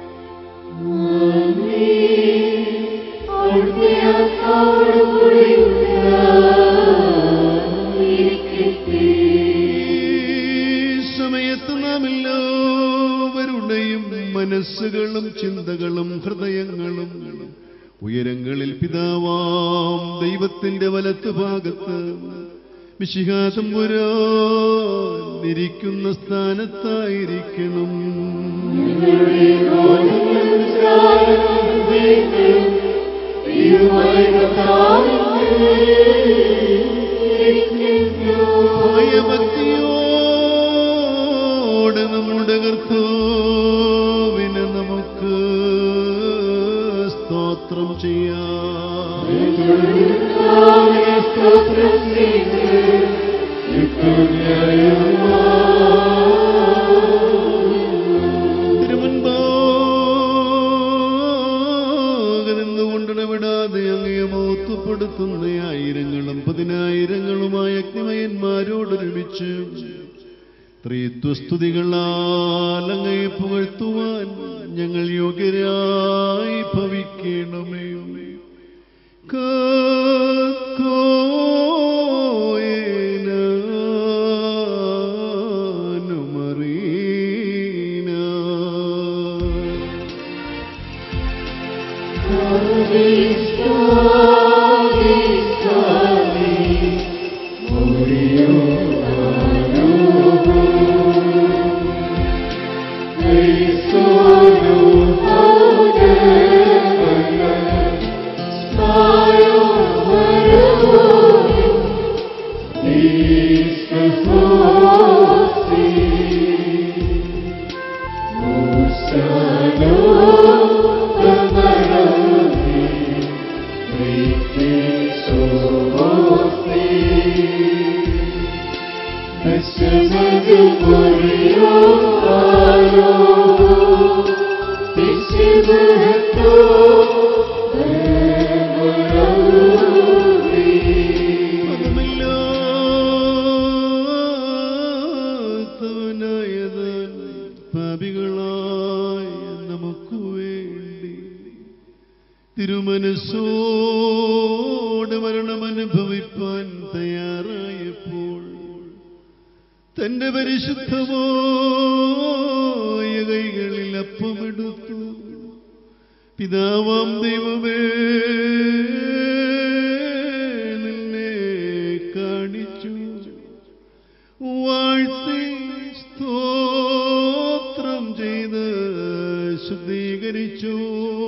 ഈ സമയത്ത് നാം എല്ലാവരുടെയും മനസ്സുകളും ചിന്തകളും ഹൃദയങ്ങളും ഉയരങ്ങളിൽ പിതാവാം ദൈവത്തിന്റെ വലത്ത് ഭാഗത്ത് വിശിഹാതമ്പുരാനിരിക്കുന്ന സ്ഥാനത്തായിരിക്കണം ഭയഭക്തിയോടെ നമ്മുടെ കർത്താവിനെ നമുക്ക് സ്തോത്രം ചെയ്യാം തിരുമുൻപാകെ നിന്നുകൊണ്ടിടവിടാതെ അങ്ങയെ മഹത്വപ്പെടുത്തുന്ന ആയിരങ്ങളും പതിനായിരങ്ങളുമായ അഗ്നിമയന്മാരോടൊരുമിച്ച് ത്രിത്വസ്തുതികളാൽ അങ്ങയെ പുകഴ്ത്തുവാൻ ഞങ്ങൾ യോഗ്യരായി ഭവിക്കണമേ ുമറീന പദമില്ലാത്തവനായതാൻ പാപികളായ നമുക്ക് വേണ്ടി തിരുമനസ്സോടെ മരണമനുഭവിപ്പാൻ തയ്യാറായപ്പോൾ തന്റെ പരിശുദ്ധമായ കൈകളിൽ അപ്പമെടുത്തു പിതാവാം ദൈവമേ നിന്നെ കാണിച്ചു വാഴ്ത്തി സ്തോത്രം ചെയ്ത് ശുദ്ധീകരിച്ചു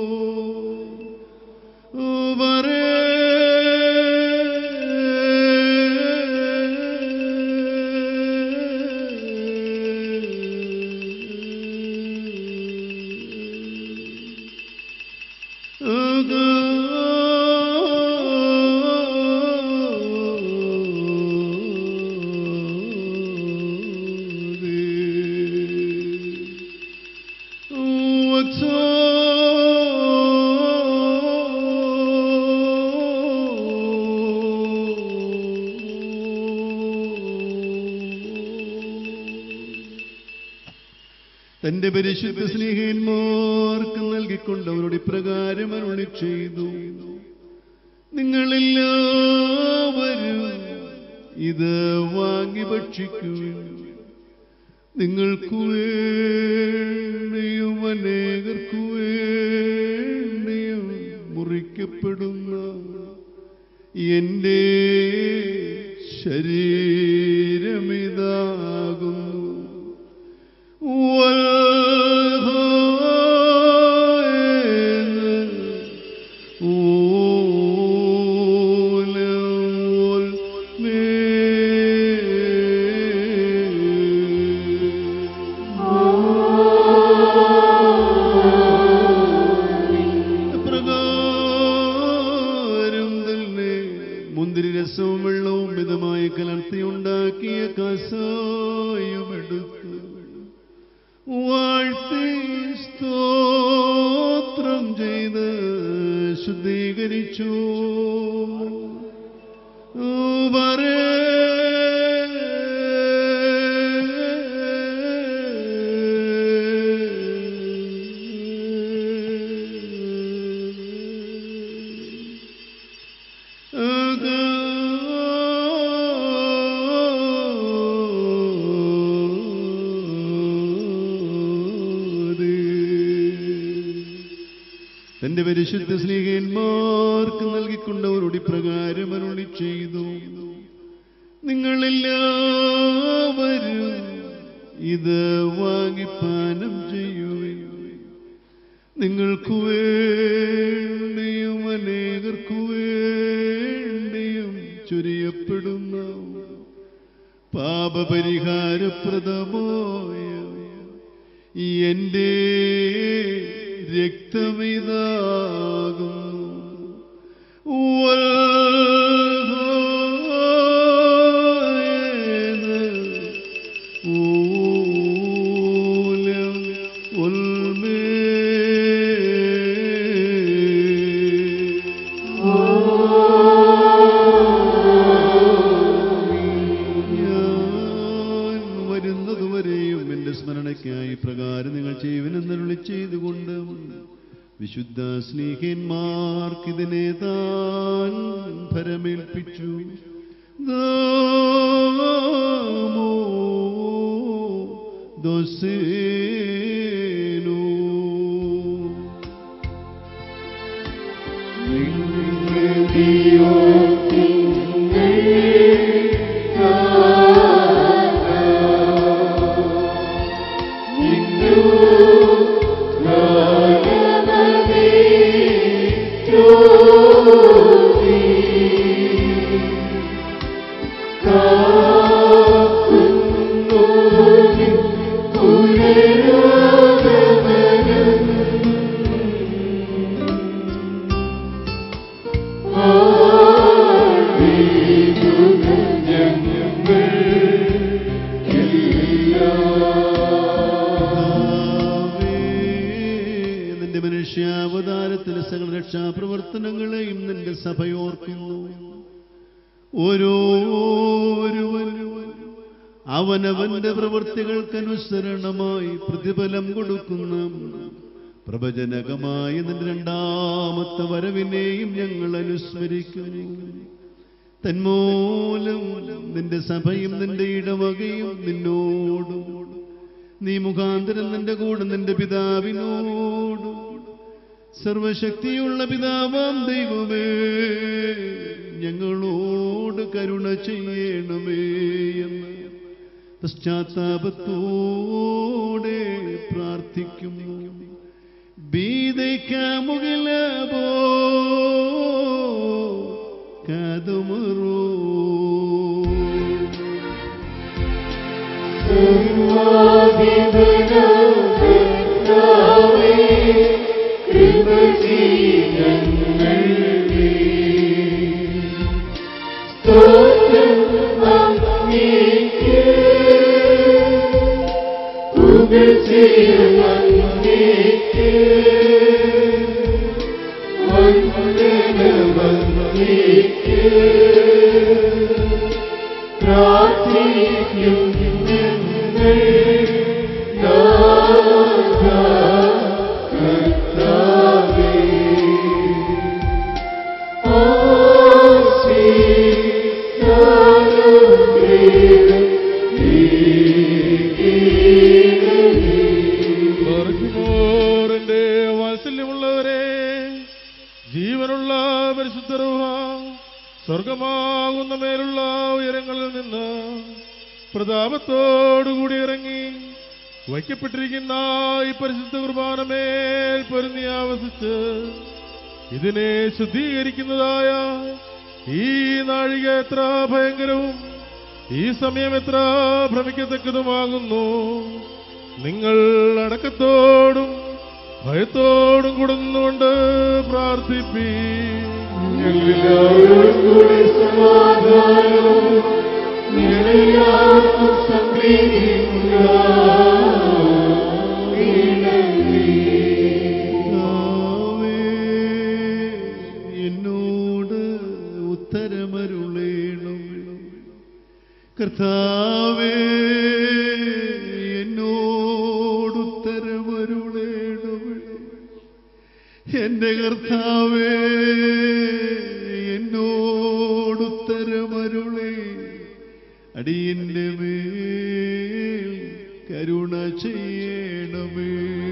തന്റെ പരിശുദ്ധ സ്നേഹന്മാർക്ക് നൽകിക്കൊണ്ട് അവരോട് ഇപ്രകാരം അരുളി ചെയ്തു നിങ്ങളെല്ലാവരും ഇത് വാങ്ങി ഭക്ഷിക്കുകയും നിങ്ങൾക്കു വേണ്ടിയും അനേകർക്കു വേണ്ടിയും മുറിക്കപ്പെടുന്ന എന്റെ ശരീരമിതാകുന്നു പ്രകാരം തന്നെ മുന്തിരി രസവും വെള്ളവും മിതമായി കലർത്തിയുണ്ടാക്കി കായമെടുത്തു വാഴ്ത്തി സ്തോത്രം ചെയ്ത് ശുദ്ധീകരിച്ചു തന്റെ പരിശുദ്ധ സ്നേഹന്മാർക്ക് നൽകിക്കൊണ്ടവരോട് ഇപ്രകാരം അരുളി ചെയ്തു നിങ്ങളെല്ലാവരും ഇത് വാങ്ങിപ്പാനം ചെയ്യുവിൻ നിങ്ങൾക്കു വേണ്ടിയും അനേകർക്കു വേണ്ടിയും ചൊരിയപ്പെടുന്ന പാപപരിഹാരപ്രദമായ ഈ എൻ്റെ രക്തമിതാകുന്നു ഊലം ഉൽമേ ഞാൻ വരുന്നതുവരെയും എന്റെ സ്മരണയ്ക്കായി പ്രകാരം നിങ്ങൾ ചെയ്യുവനെന്നരുളി ചെയ്തുകൊണ്ട് വിശുദ്ധ സ്നേഹന്മാർക്ക് ഇതിനെ താൻ ഫലമേൽപ്പിച്ചു ദാമോ ദോസേനോ കർത്താവേ, നിന്റെ മനുഷ്യാവതാരത്തിലെ സകല രക്ഷാപ്രവർത്തനങ്ങളെയും നിന്റെ സഭയോർക്കുന്നു ഓരോരുവനും അവനവന്റെ പ്രവൃത്തികൾക്കനുസരണമായി പ്രതിഫലം കൊടുക്കുന്ന പ്രവചനകമായ നിന്റെ രണ്ടാമത്തെ വരവിനെയും ഞങ്ങൾ അനുസ്മരിക്കുന്നു തന്മൂലം നിന്റെ സഭയും നിന്റെ ഇടവകയും നിന്നോടും നീ മുഖാന്തരം നിന്റെ കൂടെ നിന്റെ പിതാവിനോടും സർവശക്തിയുള്ള പിതാവാം ദൈവമേ ഞങ്ങളോട് കരുണ ചെയ്യണമേ എന്ന് പശ്ചാത്താപത്തോടെ പ്രാർത്ഥിക്കുന്നു ബീതയ്ക്കാമുകിലോ കതുമറോ ഓർക്കുമോറിന്റെ വാത്സല്യമുള്ളവരെ ജീവനുള്ള പരിശുദ്ധ റൂഹ സ്വർഗമാകുന്ന മേലുള്ള ഉയരങ്ങളിൽ നിന്ന് പ്രതാപത്തോടുകൂടി ഇറങ്ങി വയ്ക്കപ്പെട്ടിരിക്കുന്ന ഈ പരിശുദ്ധ കുർബാനമേൽ പൊരുന്നി ആവസിച്ച് ഇതിനെ ശുദ്ധീകരിക്കുന്നതായ ഈ നാഴിക എത്ര ഭയങ്കരവും ഈ സമയം എത്ര ഭ്രമിക്കത്തക്കതുമാകുന്നു നിങ്ങൾ അടക്കത്തോടും ഭയത്തോടും കൂടുന്നുകൊണ്ട് പ്രാർത്ഥിപ്പി ഞങ്ങളെല്ലാവരും കൂടെ സമാധാനവും ഞങ്ങളെല്ലാവർക്കും കർത്താവേ, എന്നോട് ഉത്തരമരുളേണം കർത്താവേ എന്നോട് ഉത്തരമരുളേണം എന്റെ കർത്താവേ എന്നോട് ഉത്തരമരുളേ അടിയന്റെ മേൽ കരുണ ചെയ്യണമേ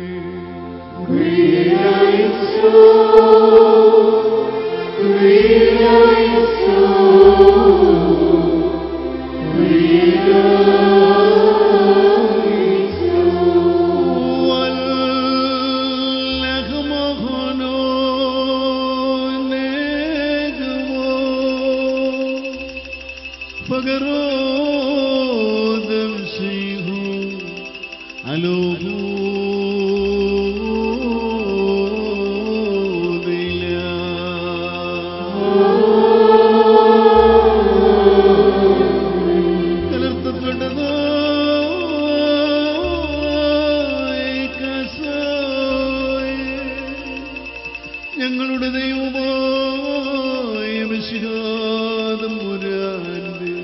ഞങ്ങളുടെ ദൈവമായ വിശ്വാദം മുരാന്റെ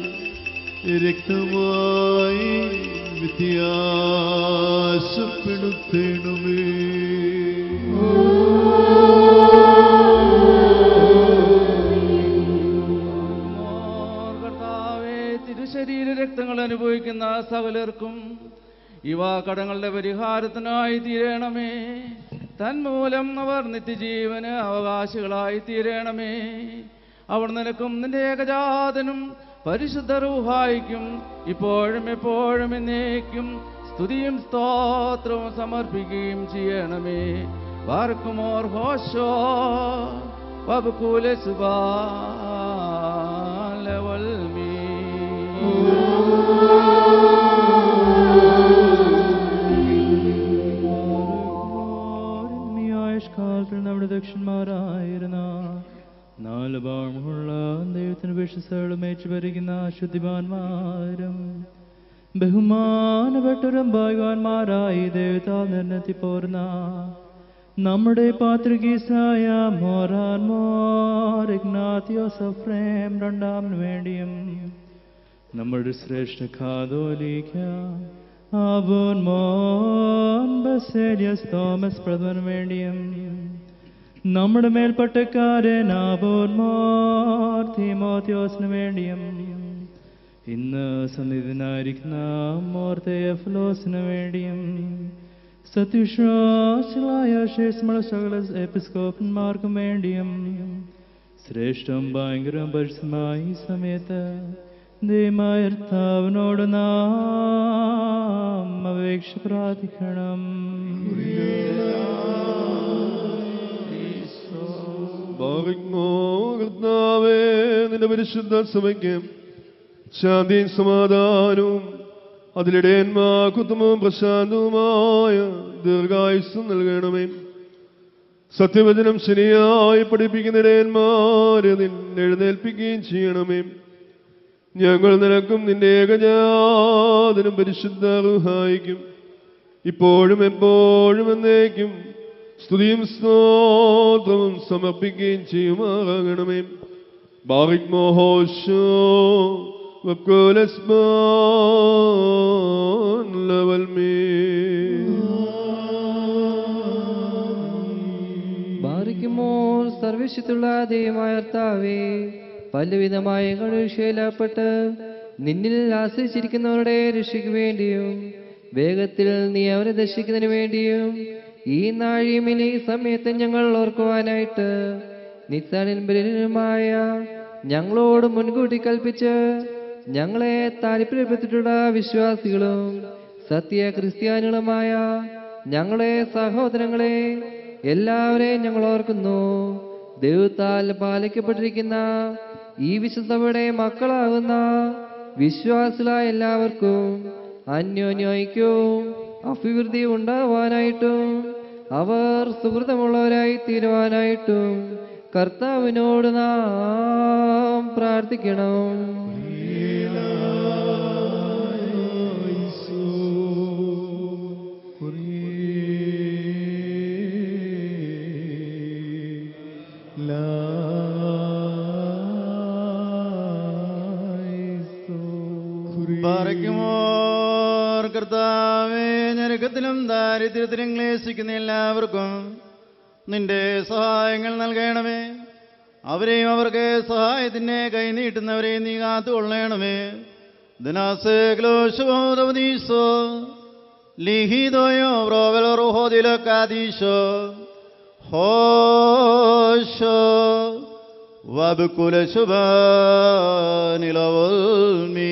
രക്തമായി വ്യത്യാസപ്പെടുത്തണമേ കർത്താവേ തിരുശരീര രക്തങ്ങൾ അനുഭവിക്കുന്ന സകലർക്കും ഇവ കടങ്ങളുടെ പരിഹാരത്തിനായി തീരണമേ തന്മൂലം അവർ നിത്യജീവന് അവകാശികളായി തീരണമേ അവർ നിനക്കും നിന്റെ ഏകജാതനും പരിശുദ്ധ റൂഹായിക്കും ഇപ്പോഴും എപ്പോഴും എന്നേക്കും സ്തുതിയും സ്തോത്രവും സമർപ്പിക്കുകയും ചെയ്യണമേ വാർക്കുമോർ ഹോഷോ വബുകൂല സുബാലവൽമീ ആയുഷ്കാലത്തിൽ നമ്മുടെ ദക്ഷന്മാരായിരുന്ന നാല് ഭാഗമുള്ള ദൈവത്തിന് വിശ്വസകളും ഏറ്റുപരിക്കുന്ന ശുദ്ധിമാന്മാരും ബഹുമാനപ്പെട്ടവരും ഭാഗ്യവാന്മാരായി ദൈവത്താൽ നിർണത്തി പോർന്ന നമ്മുടെ പാത്രികീസായ മോറാൻ മോർ ഇഗ്നാത്തിയോസഫ്രേം രണ്ടാമിന് വേണ്ടിയും നമ്മുടെ ശ്രേഷ്ഠ കാതോലിക്ക ആബോൻ മോൻ ബസേലിയസ് തോമസ് പ്രഥമന് വേണ്ടിയും നമ്മുടെ മേൽപ്പട്ടക്കാരൻ ആബോൻ മോർ തീമോത്യോസിന് വേണ്ടിയും ഇന്ന് സന്നിധിനായിരിക്കുന്ന മോർത്തേഫ്ലോസിന് വേണ്ടിയും സത്യവിശ്വാസികളായ ശേഷമുള്ള സകല എപ്പിസ്കോപ്പന്മാർക്കും വേണ്ടിയും ശ്രേഷ്ഠം ഭയങ്കരം പരിശുദ്ധമായ ഈ സമയത്ത് ദൈവമായ കർത്താവിനോട് നാം അപേക്ഷ പ്രാർത്ഥിക്കണം ഭാവിഗ്മോ കർത്താവേ നിന്റെ പരിശുദ്ധ സഭയ്ക്ക് ശാന്തിയും സമാധാനവും അതിലിടയന്മാക്കുത്തമവും പ്രശാന്തവുമായ ദീർഘായുസ്സും നൽകണമേ സത്യവചനം ശരിയായി പഠിപ്പിക്കുന്ന ഇടയന്മാരെ നിന്നെ എഴുന്നേൽപ്പിക്കുകയും ചെയ്യണമേ ഞങ്ങൾ നിനക്കും നിന്റെ ഏകജാതനും പരിശുദ്ധ റുഹായിക്കും ഇപ്പോഴും എപ്പോഴും എന്നേക്കും സ്തുതിയും സ്തോത്രവും സമർപ്പിക്കുകയും ചെയ്യുമാറാകണമേ ബാറിക് മോഹോഷോ വക്കോലസ്മാൻ ലവൽമേ ബാധിക്കുമ്പോൾ സർവശത്തുള്ള ദൈവമായ കർത്താവേ പലവിധമായ കടുശയിലപ്പെട്ട് നിന്നിൽ ആശ്രയിച്ചിരിക്കുന്നവരുടെ രക്ഷയ്ക്ക് വേണ്ടിയും വേഗത്തിൽ നീ അവരെ ദർശിക്കുന്നതിന് വേണ്ടിയും ഈ നാഴിയുമിൽ ഈ സമയത്ത് ഞങ്ങൾ ഓർക്കുവാനായിട്ട് നിസ്സാനിൻബലനുമായ ഞങ്ങളോട് മുൻകൂട്ടി കൽപ്പിച്ച് ഞങ്ങളെ താല്പര്യപ്പെട്ടിട്ടുള്ള വിശ്വാസികളും സത്യ ക്രിസ്ത്യാനികളുമായ ഞങ്ങളെ സഹോദരങ്ങളെ എല്ലാവരെയും ഞങ്ങൾ ഓർക്കുന്നു ദൈവത്താൽ പാലിക്കപ്പെട്ടിരിക്കുന്ന ഈ വിശ്വസഭയുടെ മക്കളാകുന്ന വിശ്വാസികളായ എല്ലാവർക്കും അന്യോന്യൈക്യവും അഭിവൃദ്ധി ഉണ്ടാവാനായിട്ടും അവർ സുഹൃതമുള്ളവരായി തീരുവാനായിട്ടും കർത്താവിനോട് നാം പ്രാർത്ഥിക്കണം കർത്താവേ ഞെരുക്കത്തിലും ദാരിദ്ര്യത്തിലും ക്ലേശിക്കുന്ന എല്ലാവർക്കും നിന്റെ സഹായങ്ങൾ നൽകണമേ അവരെയും അവർക്ക് സഹായത്തിനെ കൈനീട്ടുന്നവരെയും നീ കാത്തുകൊള്ളണമേ ദിനാസേ ക്ലോശോദീസോ ലിഹിതോയോ ബ്രോവലോ റോഹോദിലോ കാദീശോ ഹോശോ വബുക്കുല ശുഭനിലവൽമീ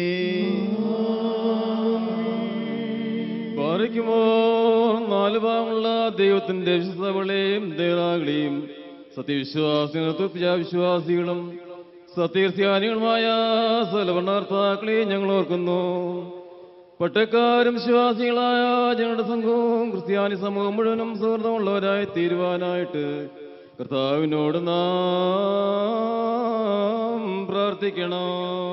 പാറിക്കുമോ നാല് ഭാഗമുള്ള ദൈവത്തിന്റെ വിശുദ്ധകളെയും ദേറാകളെയും സത്യവിശ്വാസികളും തൃപ്തിയാവിശ്വാസികളും സത്യക്രിസ്ത്യാനികളുമായ സലവർണാർത്ഥാക്കളെയും ഞങ്ങൾ ഓർക്കുന്നു പട്ടക്കാരും വിശ്വാസികളായ ഞങ്ങളുടെ സംഘവും ക്രിസ്ത്യാനി സമൂഹം മുഴുവനും സുഹൃത്തമുള്ളവരായി തീരുവാനായിട്ട് കർത്താവിനോട് നാം പ്രാർത്ഥിക്കണം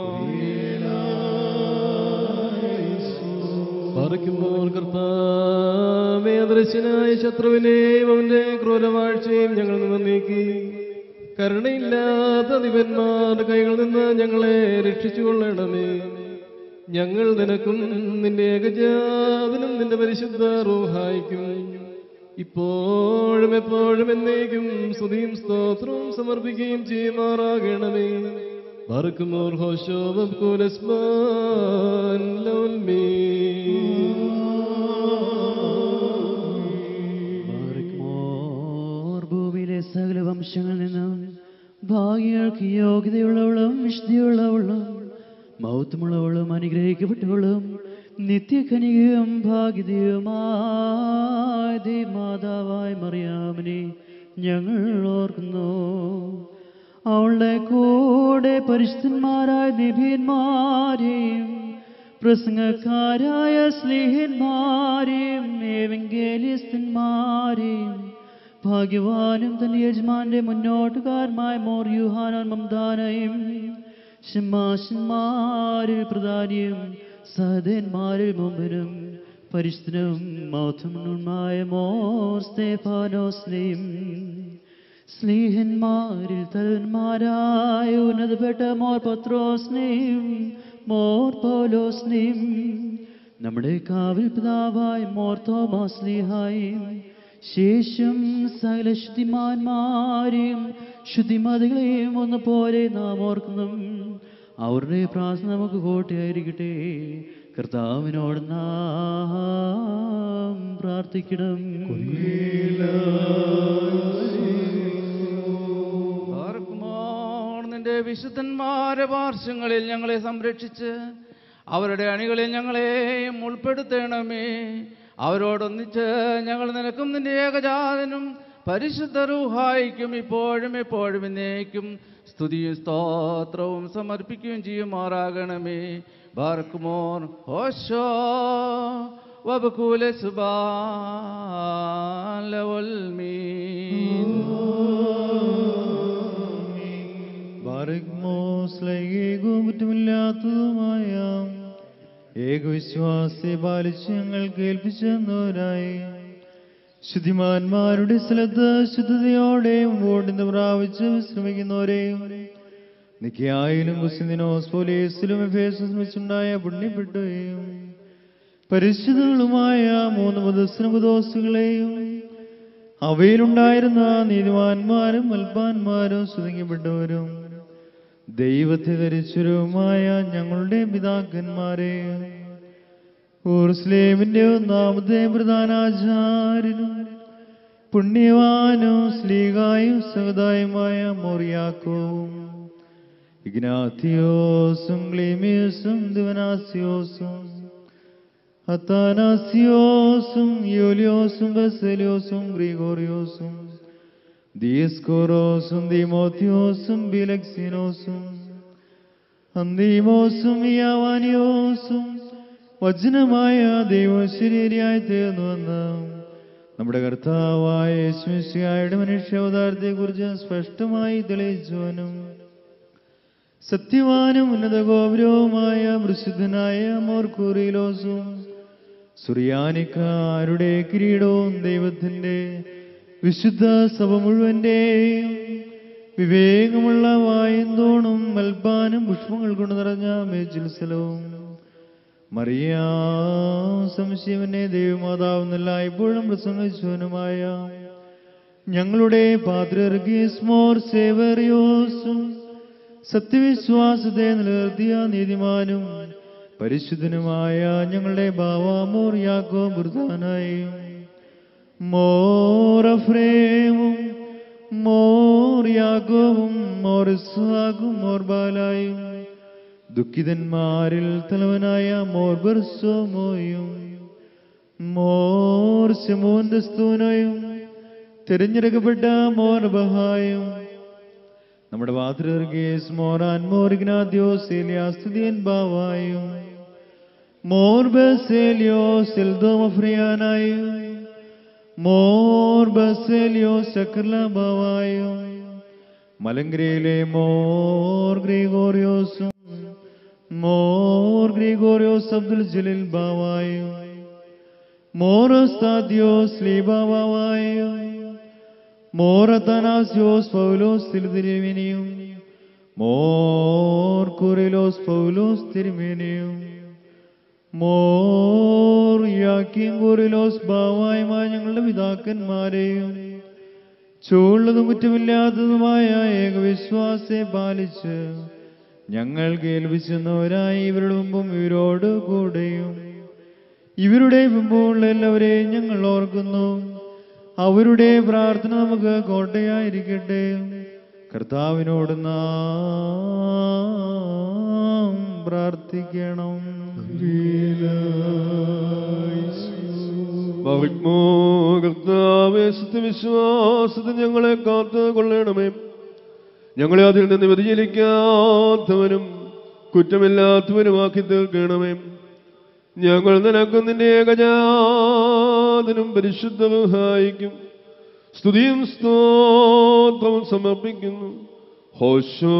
പാറയ്ക്കുമ്പോൾ കർത്താവേ അദൃശ്യനായ ശത്രുവിനെയും അവന്റെ ക്രൂരവാഴ്ചയും ഞങ്ങൾ നിന്ന് നീക്കി കരുണയില്ലാത്ത ദിവന്മാരുടെ കൈകളിൽ നിന്ന് ഞങ്ങളെ രക്ഷിച്ചുകൊള്ളണമേ ഞങ്ങൾ നിനക്കും നിന്റെ ഏകജാതനും നിന്റെ പരിശുദ്ധ റൂഹായിക്കും ഇപ്പോഴും എപ്പോഴും എന്നേക്കും സ്തുതിയും സ്തോത്രവും സമർപ്പിക്കുകയും ചെയ്യുമാറാകണമേ ബർക്കുമോർ ഹോശോബം കുലസ്മാൻ ലൗൽമീ ഓർ ഭൂമിയിലെ സകല വംശങ്ങളിൽ നിന്നും ഭാഗ്യങ്ങൾക്ക് യോഗ്യതയുള്ളവളും വിശുദ്ധിയുള്ളവളും മൗത്തമുള്ളവളും അനുഗ്രഹിക്കപ്പെട്ടവളും നിത്യകനികയും ഭാഗ്യതയുമായ മാതാവായ മറിയാമിനെ ഞങ്ങൾ ഓർക്കുന്നു അവളുടെ കൂടെ പരിശുദ്ധന്മാരായ നിഭിയന്മാരെയും പ്രസംഗക്കാരായ സ്നേഹന്മാരെയും ഏവെങ്കേലിയസ്ഥന്മാരെയും ഭാഗ്യവാനും തന്റെ യജമാന്റെ മുന്നോട്ടുകാരമായ മോർ യുഹാനാൻ മംദാനയും സിംഹാസന്മാരിൽ പ്രധാനിയും സഹദേന്മാരിൽ മുമ്പിനും പരിശുദ്ധനും മൗഥമുമായ മോർ സ്തേഫാനോസ്നെയും സ്നേഹന്മാരിൽ തലവന്മാരായ ഉന്നതപ്പെട്ട മോർ പത്രോസ്നെയും മോർ പൗലോസ്നെയും നമ്മുടെ കാവിൽ പിതാവായ മോർ തോമാസ്ലിഹായും ശേഷം സകല ശുദ്ധിമാന്മാരെയും ശുദ്ധിമതികളെയും ഒന്ന് പോലെ നാം ഓർക്കുന്നു അവരുടെ പ്രാർത്ഥന നമുക്ക് കോട്ടയായിരിക്കട്ടെ കർത്താവിനോട് നാം പ്രാർത്ഥിക്കണം പാർക്കുമോർ നിന്റെ വിശുദ്ധന്മാരെ പാർശ്വങ്ങളിൽ ഞങ്ങളെ സംരക്ഷിച്ച് അവരുടെ അണികളിൽ ഞങ്ങളെയും ഉൾപ്പെടുത്തണമേ അവരോടൊന്നിച്ച് ഞങ്ങൾ നിനക്കും നിന്റെ ഏകജാതനും പരിശുദ്ധ റൂഹായിക്കും ഇപ്പോഴും എപ്പോഴും എന്നേക്കും സ്തുതിയും സ്തോത്രവും സമർപ്പിക്കുകയും ചെയ്യുമാറാകണമേ ബാർക്കുമോർ ഹോശോ വബകൂല സുബാൻ കുറ്റമില്ലാത്തതുമായ ഏകവിശ്വാസി പാലിച്ച് ഞങ്ങൾ കേൾപ്പിച്ചെന്നവരായി ശുദ്ധിമാന്മാരുടെ സ്ഥലത്ത് ശുദ്ധതയോടെയും ഓടുന്ന പ്രാപിച്ച് വിശ്രമിക്കുന്നവരെയും നിക്കയായാലും കുസിദിനോസ് പോലീസിലും എഫേസസ് വെച്ചുണ്ടായ പുണ്യപ്പെട്ടുകയും പരിശുദ്ധങ്ങളുമായ മൂന്ന് മതസ്നബുദോസുകളെയും അവയിലുണ്ടായിരുന്ന നീതിമാന്മാരും അൽപ്പാന്മാരും സ്തുതിക്കപ്പെട്ടവരും ദൈവത്തെ ധരിച്ചവരുമായ ഞങ്ങളുടെ പിതാക്കന്മാരെ ഊർസ്ലേമിന്റെ ഒന്നാമത്തെ പ്രധാനാചാര്യനും പുണ്യവാനും സ്ലീകായും സഹതായുമായ മോറിയാക്കോവും ഇഗ്നാത്തിയോസും ക്ലീമിയോസും ദിവനാസിയോസും അത്താനാസിയോസും യോലിയോസും ബസലിയോസും ഗ്രിഗോറിയോസും ദിയസ്കോറോസും ദീമോത്തിയോസും ബിലക്സിനോസും അന്തീമോസും യാവാനിയോസും വചനമായ ദൈവശരീരിയായി തീർന്നുവെന്ന് നമ്മുടെ കർത്താവായ യേശുമിശിഹായുടെ മനുഷ്യാവതാരത്തെക്കുറിച്ച് സ്പഷ്ടമായി തെളിയിച്ചവനും സത്യവാനും ഉന്നത ഗോപുരവുമായ പ്രസിദ്ധനായ മോർക്കൂറിലോസും സുറിയാനിക്കാരുടെ കിരീടവും ദൈവത്തിന്റെ വിശുദ്ധ സഭ മുഴുവന്റെയും വിവേകമുള്ള വായന്തോണും മൽപ്പാനും പുഷ്പങ്ങൾ കൊണ്ട് നിറഞ്ഞ മേച്ചിൽ സ്ഥലവും മറിയാ സംശയവനെ ദൈവമാതാവെന്നല്ല ഇപ്പോഴും പ്രസംഗിച്ചവനുമായ ഞങ്ങളുടെ പാത്രർഗീസ് മോർ സേവറിയോസും സത്യവിശ്വാസത്തെ നിലനിർത്തിയ നീതിമാനും പരിശുദ്ധനുമായ ഞങ്ങളുടെ ബാവാമോർ യാക്കോ ബുർദാനായും മോറഫ്രേമും മോർ യാഗോവും മോർ ഇസ്ഹാഖും മോർ ബാലായും ദുഃഖിതന്മാരിൽ തലവനായ മോർ ബർസോമോയും മോർ ശമോൻ ദസ്തൂനയും തിരഞ്ഞെടുക്കപ്പെട്ട മോർ ബഹായും നമ്മുടെ പാത്രർഗീസ് മോറാൻ മോർ ഇഗ്നാദ്യോസ് ഏലിയാസ്തുതിയൻ ബാവായും മോർ ബസേലിയോസ് എൽദോമഫ്രിയാനായും മോർ ബസേലിയോസ് ചക്രല ബാവായും മലങ്കരയിലെ മോർ ഗ്രിഗോറിയോസും മോർ ഗ്രിഗോറിയോസ് അബ്ദുൽ ജലീൽ ബാവായും മോറോസ്താദ്യോസ് ലീബാവായും മോറത്തനാസ്യോസ് പൗലോസ് തിരുതിരുവിനെയും മോർ കുറിലോസ് പൗലോസ് തിരുമേനിയും മോർ യാക്കിയും കുറിലോസ് ഭാവായുമായ ഞങ്ങളുടെ പിതാക്കന്മാരെയും ചുള്ളതും കുറ്റമില്ലാത്തതുമായ ഏകവിശ്വാസത്തെ പാലിച്ച് ഞങ്ങൾ കേൾപ്പിച്ചെന്നവരായി ഇവരുടെ മുമ്പും ഇവരോട് കൂടെയും ഇവരുടെ മുമ്പുള്ള എല്ലാവരെയും ഞങ്ങൾ ഓർക്കുന്നു അവരുടെ പ്രാർത്ഥന നമുക്ക് കോട്ടയായിരിക്കട്ടെ കർത്താവിനോട് നാം പ്രാർത്ഥിക്കണം ഭവിഷ്മോ കർത്താവേ സത്യവിശ്വാസത്തെ ഞങ്ങളെ കാത്ത് കൊള്ളണമേ ഞങ്ങളെ അതിൽ നിന്ന് വ്യതിചലിക്കാത്തവനും കുറ്റമില്ലാത്തവനുമാക്കി തീർക്കണമേ ഞങ്ങൾ നിനക്ക് നിന്റെ ഏകജാതനും പരിശുദ്ധ സഹായിക്കും സ്തുതിയും സ്തോത്രവും സമർപ്പിക്കുന്നു ഹോശോ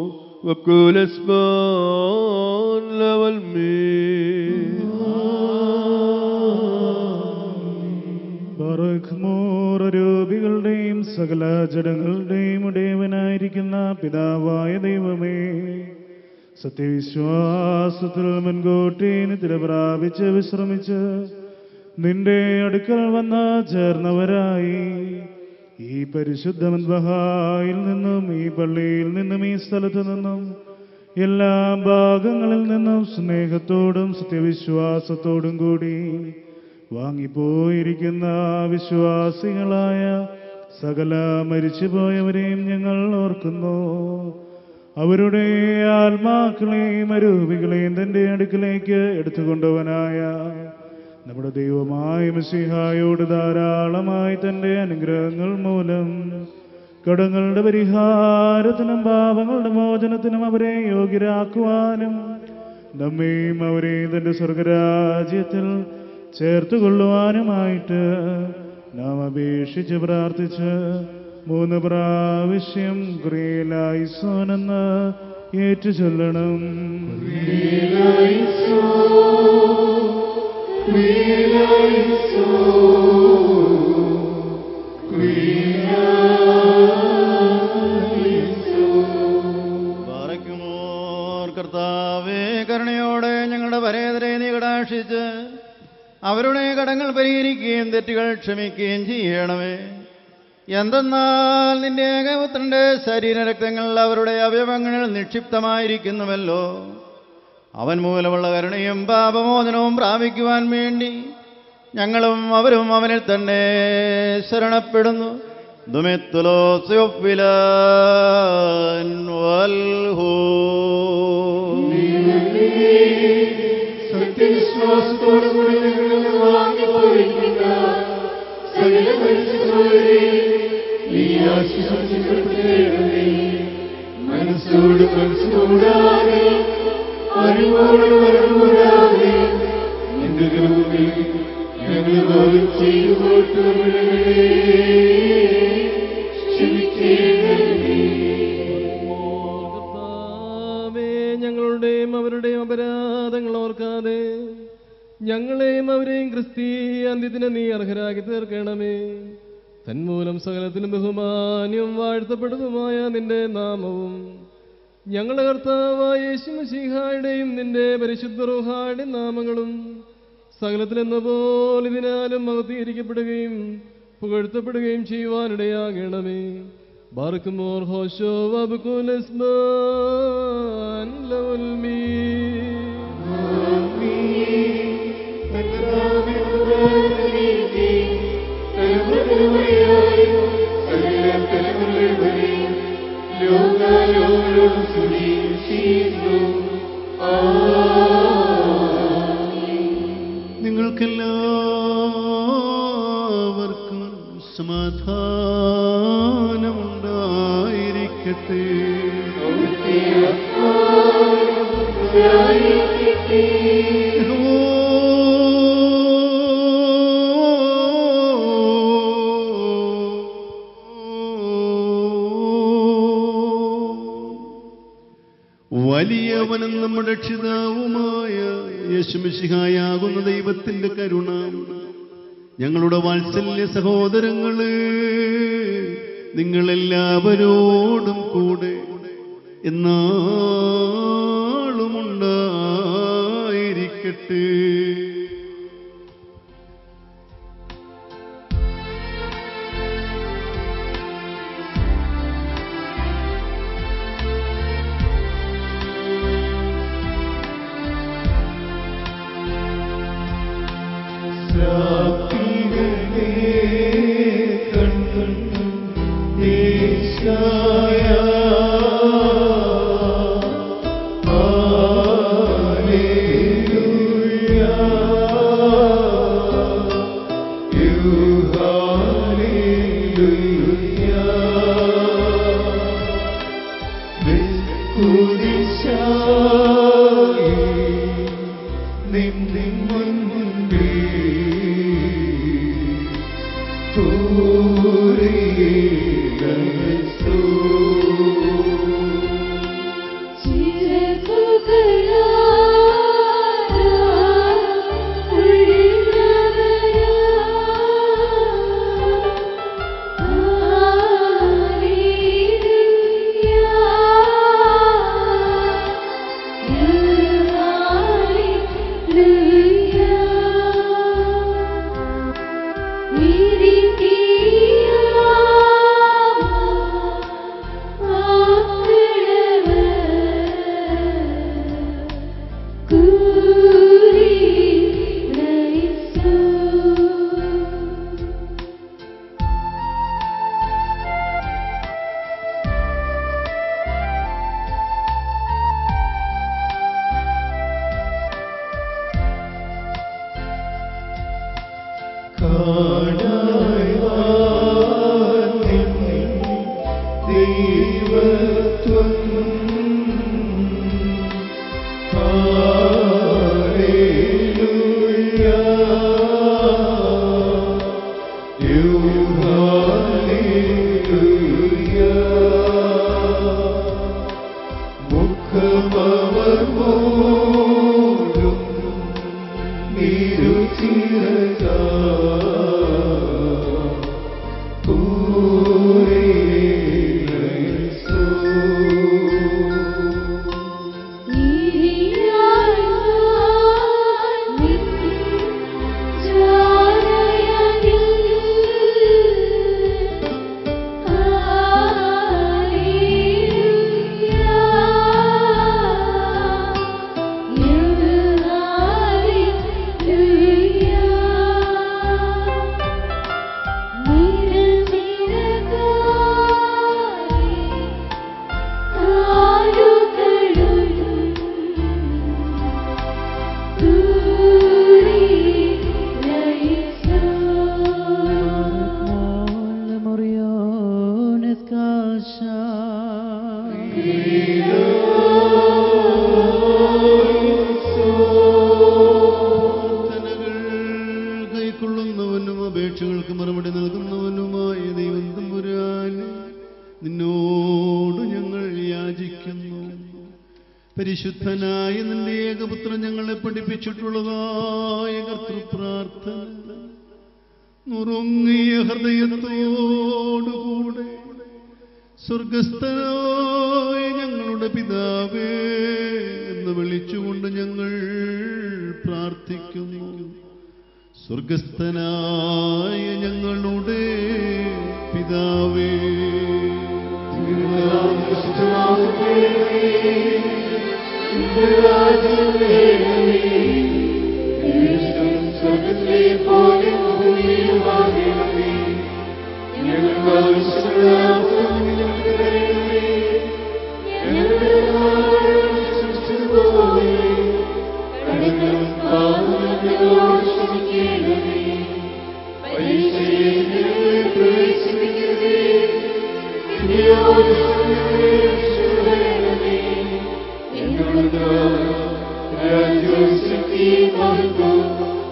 വക്കുലസ്മാൻ ലവൽ രൂപികളുടെയും സകല ജഡങ്ങളുടെയും ഉടയവനായിരിക്കുന്ന പിതാവായ ദൈവമേ സത്യവിശ്വാസത്തിൽ മുൻകൂട്ടി നിദ്ര പ്രാപിച്ച് വിശ്രമിച്ച് നിന്റെ അടുക്കൽ വന്ന ചേർന്നവരായി ഈ പരിശുദ്ധ മദ്ബഹായിൽ നിന്നും ഈ പള്ളിയിൽ നിന്നും ഈ സ്ഥലത്ത് നിന്നും എല്ലാ ഭാഗങ്ങളിൽ നിന്നും സ്നേഹത്തോടും സത്യവിശ്വാസത്തോടും കൂടി വാങ്ങിപ്പോയിരിക്കുന്ന വിശ്വാസികളായ സകല മരിച്ചുപോയവരെയും ഞങ്ങൾ ഓർക്കുന്നു അവരുടെ ആത്മാക്കളെയും അരൂപികളെയും തന്റെ അടുക്കിലേക്ക് എടുത്തുകൊണ്ടവനായ നമ്മുടെ ദൈവമായ മിസിഹായോട് ധാരാളമായി തന്റെ അനുഗ്രഹങ്ങൾ മൂലം കടങ്ങളുടെ പരിഹാരത്തിനും പാപങ്ങളുടെ മോചനത്തിനും അവരെ യോഗ്യരാക്കുവാനും നമ്മയും അവരെ തന്റെ സ്വർഗരാജ്യത്തിൽ ചേർത്തുകൊള്ളുവാനുമായിട്ട് നാം അപേക്ഷിച്ച് പ്രാർത്ഥിച്ച് മൂന്ന് പ്രാവശ്യം ക്രിയലായിസോനെന്ന് ഏറ്റു ചൊല്ലണം പാറയ്ക്കുമോർ കർത്താവേ കരുണയോടെ ഞങ്ങളുടെ പരേതരെ നീ കടാക്ഷിച്ച് അവരുടെ കടങ്ങൾ പരിഹരിക്കുകയും തെറ്റുകൾ ക്ഷമിക്കുകയും ചെയ്യണമേ എന്തെന്നാൽ നിന്റെ ഏകപുത്രന്റെ ശരീരരക്തങ്ങൾ അവരുടെ അവയവങ്ങളിൽ നിക്ഷിപ്തമായിരിക്കുന്നുവല്ലോ അവൻ മൂലമുള്ള കരുണയും പാപമോചനവും പ്രാപിക്കുവാൻ വേണ്ടി ഞങ്ങളും അവരും അവനിൽ തന്നെ ശരണപ്പെടുന്നു ദുമിത്തുലോസ്യൊപ്പിലാൻ വൽഹൂ സത്യവിശ്വാസത്തോടുകൂടി ഞങ്ങൾ വാങ്ങിപ്പോയിരിക്കുന്ന സകല മനുഷ്യരെ നീ ആശ്വസിക്കപ്പെട്ടേ മനസ്സോട് മനസ്സോടാതെ അറിവോട് അറിവോടാതെ നിന്റെ കൃപയിൽ ഞങ്ങൾ ഭാവം ചെയ്തു പോയിട്ടുള്ളവരെ ക്ഷമിക്കേണ്ടേ കർത്താവേ, ഞങ്ങളുടെയും അവരുടെയും അപരാധങ്ങൾ ഓർക്കാതെ ഞങ്ങളെയും അവരെയും ക്രിസ്തീയ അന്ത്യത്തിന് നീ അർഹരാക്കി തീർക്കണമേ തന്മൂലം സകലത്തിനും ബഹുമാന്യവും വാഴ്ത്തപ്പെടുന്നതുമായ നിന്റെ നാമവും ഞങ്ങളുടെ കർത്താവായ യേശുമസിഹായുടെയും നിന്റെ പരിശുദ്ധ റൂഹായുടെ നാമങ്ങളും സകലത്തിലെന്ന പോലെ ഇതിനാലും മഹത്തീകരിക്കപ്പെടുകയും പുകഴ്ത്തപ്പെടുകയും ചെയ്യുവാനിടയാകണമേ ബാർക്കുമോർ ഹോശോ വബുക്കുലസ്മാൻ ലവൽമീ നിങ്ങൾക്കെല്ലാവർക്കും സമാധാനമുണ്ടായിരിക്കട്ടെ വലിയവനും നമ്മുടെ രക്ഷിതാവുമായ യേശുമിശിഹായാകുന്ന ദൈവത്തിന്റെ കരുണ ഞങ്ങളുടെ വാത്സല്യ സഹോദരങ്ങളെ നിങ്ങളെല്ലാവരോടും കൂടെ എന്നാളുമുണ്ടായിരിക്കട്ടെ കൈക്കൊള്ളുന്നവനും അപേക്ഷകൾക്ക് മറുപടി നൽകുന്നവനുമായ ദൈവം തമ്പുരാൻ നിന്നോട് ഞങ്ങൾ യാചിക്കുന്നു പരിശുദ്ധനായ നിന്റെ ഏകപുത്രൻ ഞങ്ങളെ പഠിപ്പിച്ചിട്ടുള്ളതായ കർത്തൃപ്രാർത്ഥന നുറുങ്ങിയ ഹൃദയത്തോടുകൂടെ സ്വർഗസ്ഥനായ ഞങ്ങളുടെ പിതാവേ എന്ന് വിളിച്ചുകൊണ്ട് ഞങ്ങൾ പ്രാർത്ഥിക്കുന്നു സ്വർഗസ്ഥനായ ഞങ്ങളുടെ പിതാവേ സ്വർഗത്തിലെ പോലെ ഭൂമിയിലുമാകണമേ ഞങ്ങൾക്ക് ആവശ്യമുള്ള ആഹാരം ഞങ്ങൾക്ക് തരണമേ ഞങ്ങളുടെ കടങ്ങളോട് ക്ഷമിച്ചതുപോലെ കടങ്ങളും പാപങ്ങളും ഞങ്ങളോട് ക്ഷമിക്കണമേ പരീക്ഷയിൽ ഞങ്ങളെ പ്രവേശിപ്പിക്കരുതേ പിന്നെയോ ദുഷ്ടനെ രക്ഷപ്പെടണമേ ഞങ്ങളുടെ രാജ്യവും ശക്തിയും മഹത്വവും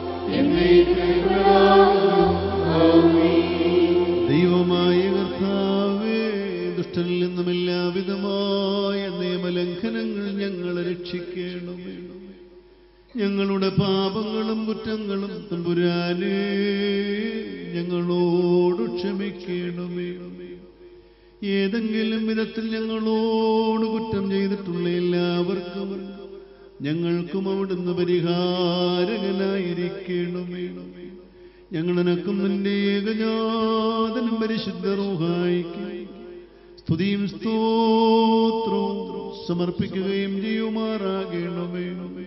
ദൈവമായ കർത്താവേ ദുഷ്ടനിൽ നിന്നും എല്ലാവിധമായ നിയമലംഘനങ്ങൾ ഞങ്ങളെ രക്ഷിക്കണമേ ഞങ്ങളുടെ പാപങ്ങളും കുറ്റങ്ങളും തമ്പുരാനേ ഞങ്ങളോട് ക്ഷമിക്കണമേ ഏതെങ്കിലും വിധത്തിൽ ഞങ്ങളോട് കുറ്റം ചെയ്തിട്ടുള്ള എല്ലാവർക്കും ഞങ്ങൾക്കും അവിടുന്ന് പരിഹാരകനായിരിക്കണമേ ഞങ്ങളനക്കും നിന്റെ ഏകജാതനും പരിശുദ്ധ റൂഹായിക്ക് സ്തുതിയും സ്തോത്രവും സമർപ്പിക്കുകയും ചെയ്യുമാറാകണമേ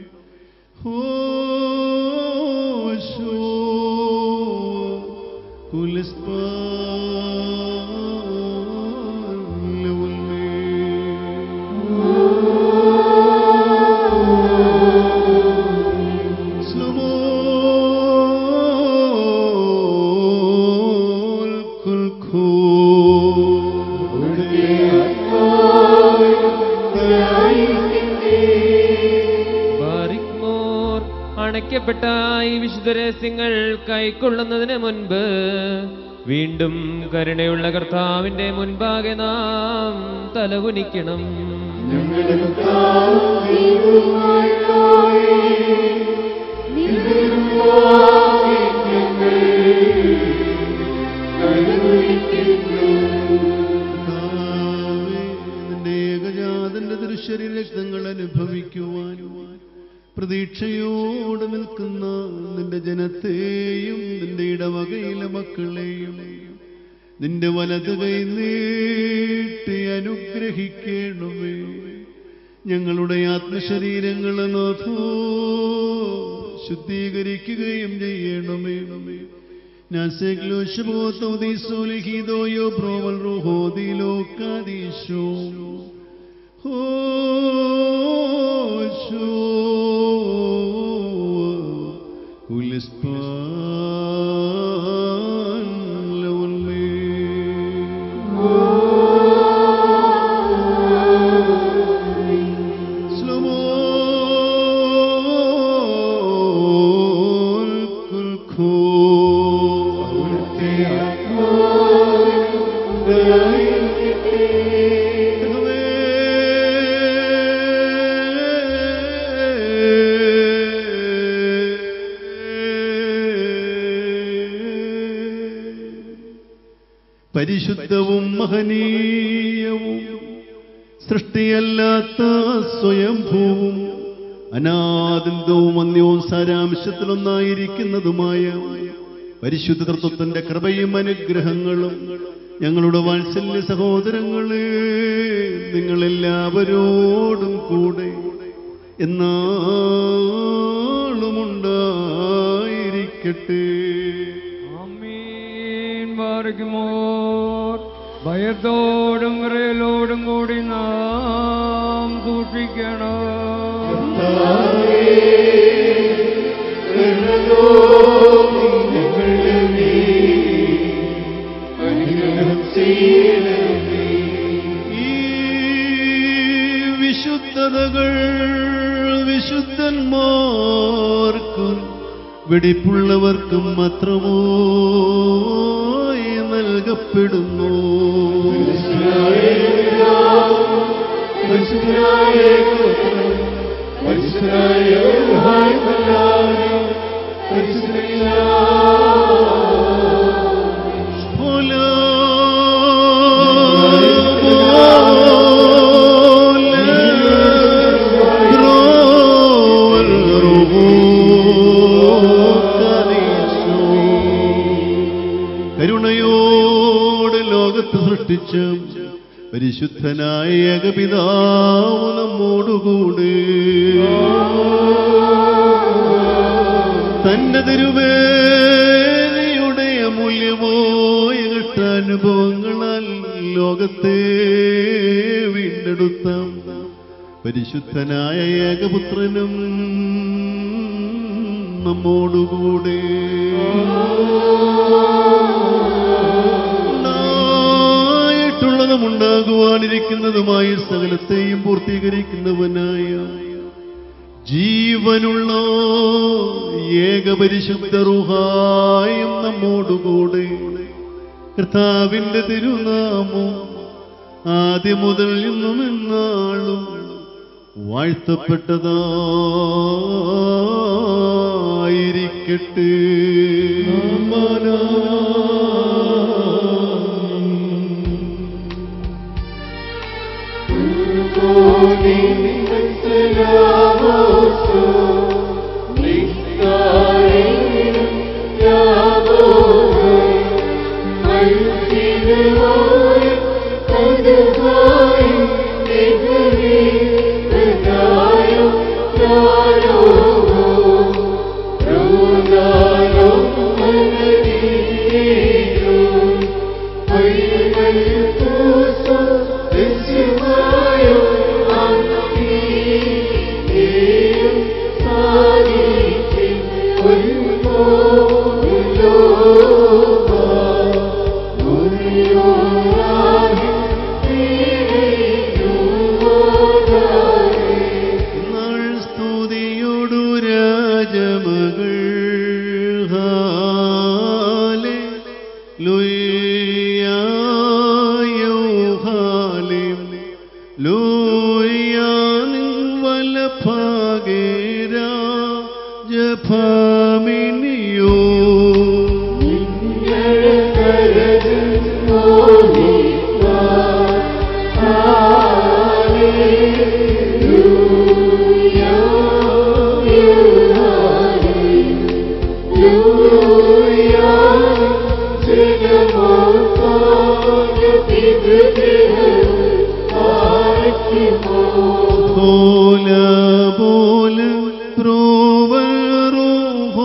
ഹോശോ ബാരിക്മോർ അണയ്ക്കപ്പെട്ട ഈ വിശുദ്ധ രഹസ്യങ്ങൾ കൈക്കൊള്ളുന്നതിന് മുൻപ് വീണ്ടും കരുണയുള്ള കർത്താവിന്റെ മുൻപാകെ നാം തലകുനിക്കണം നിന്റെ ഏകജാതന്റെ ദൃശ്യരി രക്തങ്ങൾ അനുഭവിക്കുവാനും പ്രതീക്ഷയോടെ നിൽക്കുന്ന നിന്റെ ജനത്തെയും നിന്റെ ഇടവകയിലെ മക്കളെയും നിന്റെ വലത് കൈ നീട്ടി അനുഗ്രഹിക്കണമേ ഞങ്ങളുടെ ആത്മശരീരങ്ങളെ നാഥോ ശുദ്ധീകരിക്കുകയും ചെയ്യണമേ നാസെഗ്ലോ ശബോത്തോ ദിസോലിഹിതോ യോ ബ്രോവൽ റുഹോ ദിലോ കാദീശോ ഹോശോ കുലിസ്പാൻ ലവൽമേ സ്ലമോൽ കുൽഖോ പരിശുദ്ധവും മഹനീയവും സൃഷ്ടിയല്ലാത്ത സ്വയംഭൂവും അനാദിന്തവും അന്യവും സാരാംശത്തിലൊന്നായിരിക്കുന്നതുമായ പരിശുദ്ധ തത്വത്തിന്റെ കൃപയും അനുഗ്രഹങ്ങളും ഞങ്ങളുടെ വാത്സല്യ സഹോദരങ്ങളെ നിങ്ങളെല്ലാവരോടും കൂടെ എന്നാളുമുണ്ടായിരിക്കട്ടെ ആമീൻ ബാരക്കുമോർ ഭയത്തോടും വിറയലോടും കൂടി നാം സൂക്ഷിക്കണം ഈ വിശുദ്ധതകൾ വിശുദ്ധന്മാർക്കും വെടിപ്പുള്ളവർക്കും മാത്രമോ നൽകപ്പെടുന്നു സൃഷ്ടിച്ച പരിശുദ്ധനായ ഏകപിതാവ് നമ്മോടുകൂടെ തന്റെ തിരുവേലയുടെ അമൂല്യമായ ഘട്ടാനുഭവങ്ങളാൽ ലോകത്തെ വീണ്ടെടുത്ത പരിശുദ്ധനായ ഏകപുത്രനും നമ്മോടുകൂടെ ഉണ്ടായിട്ടുള്ളതും ഉണ്ടാകുവാനിരിക്കുന്നതുമായ സകലത്തെയും പൂർത്തീകരിക്കുന്നവനായ ജീവനുള്ള ഏകപരിശുദ്ധ റുഹായും നമ്മോടുകൂടെ കർത്താവിന്റെ തിരുനാമം ആദ്യം മുതൽ ഇന്നും എന്നാളും വാഴ്ത്തപ്പെട്ടതായിരിക്കട്ടെ നാൾ സ്തുതിയോടു രാജമകൾ ഹാലേ ലുയ്യായോ ഹാലേ ലുയ്യാനിൻ വലഭാഗേരാ ജപമിനിയോ പോല പോല പ്രോവറോഹോ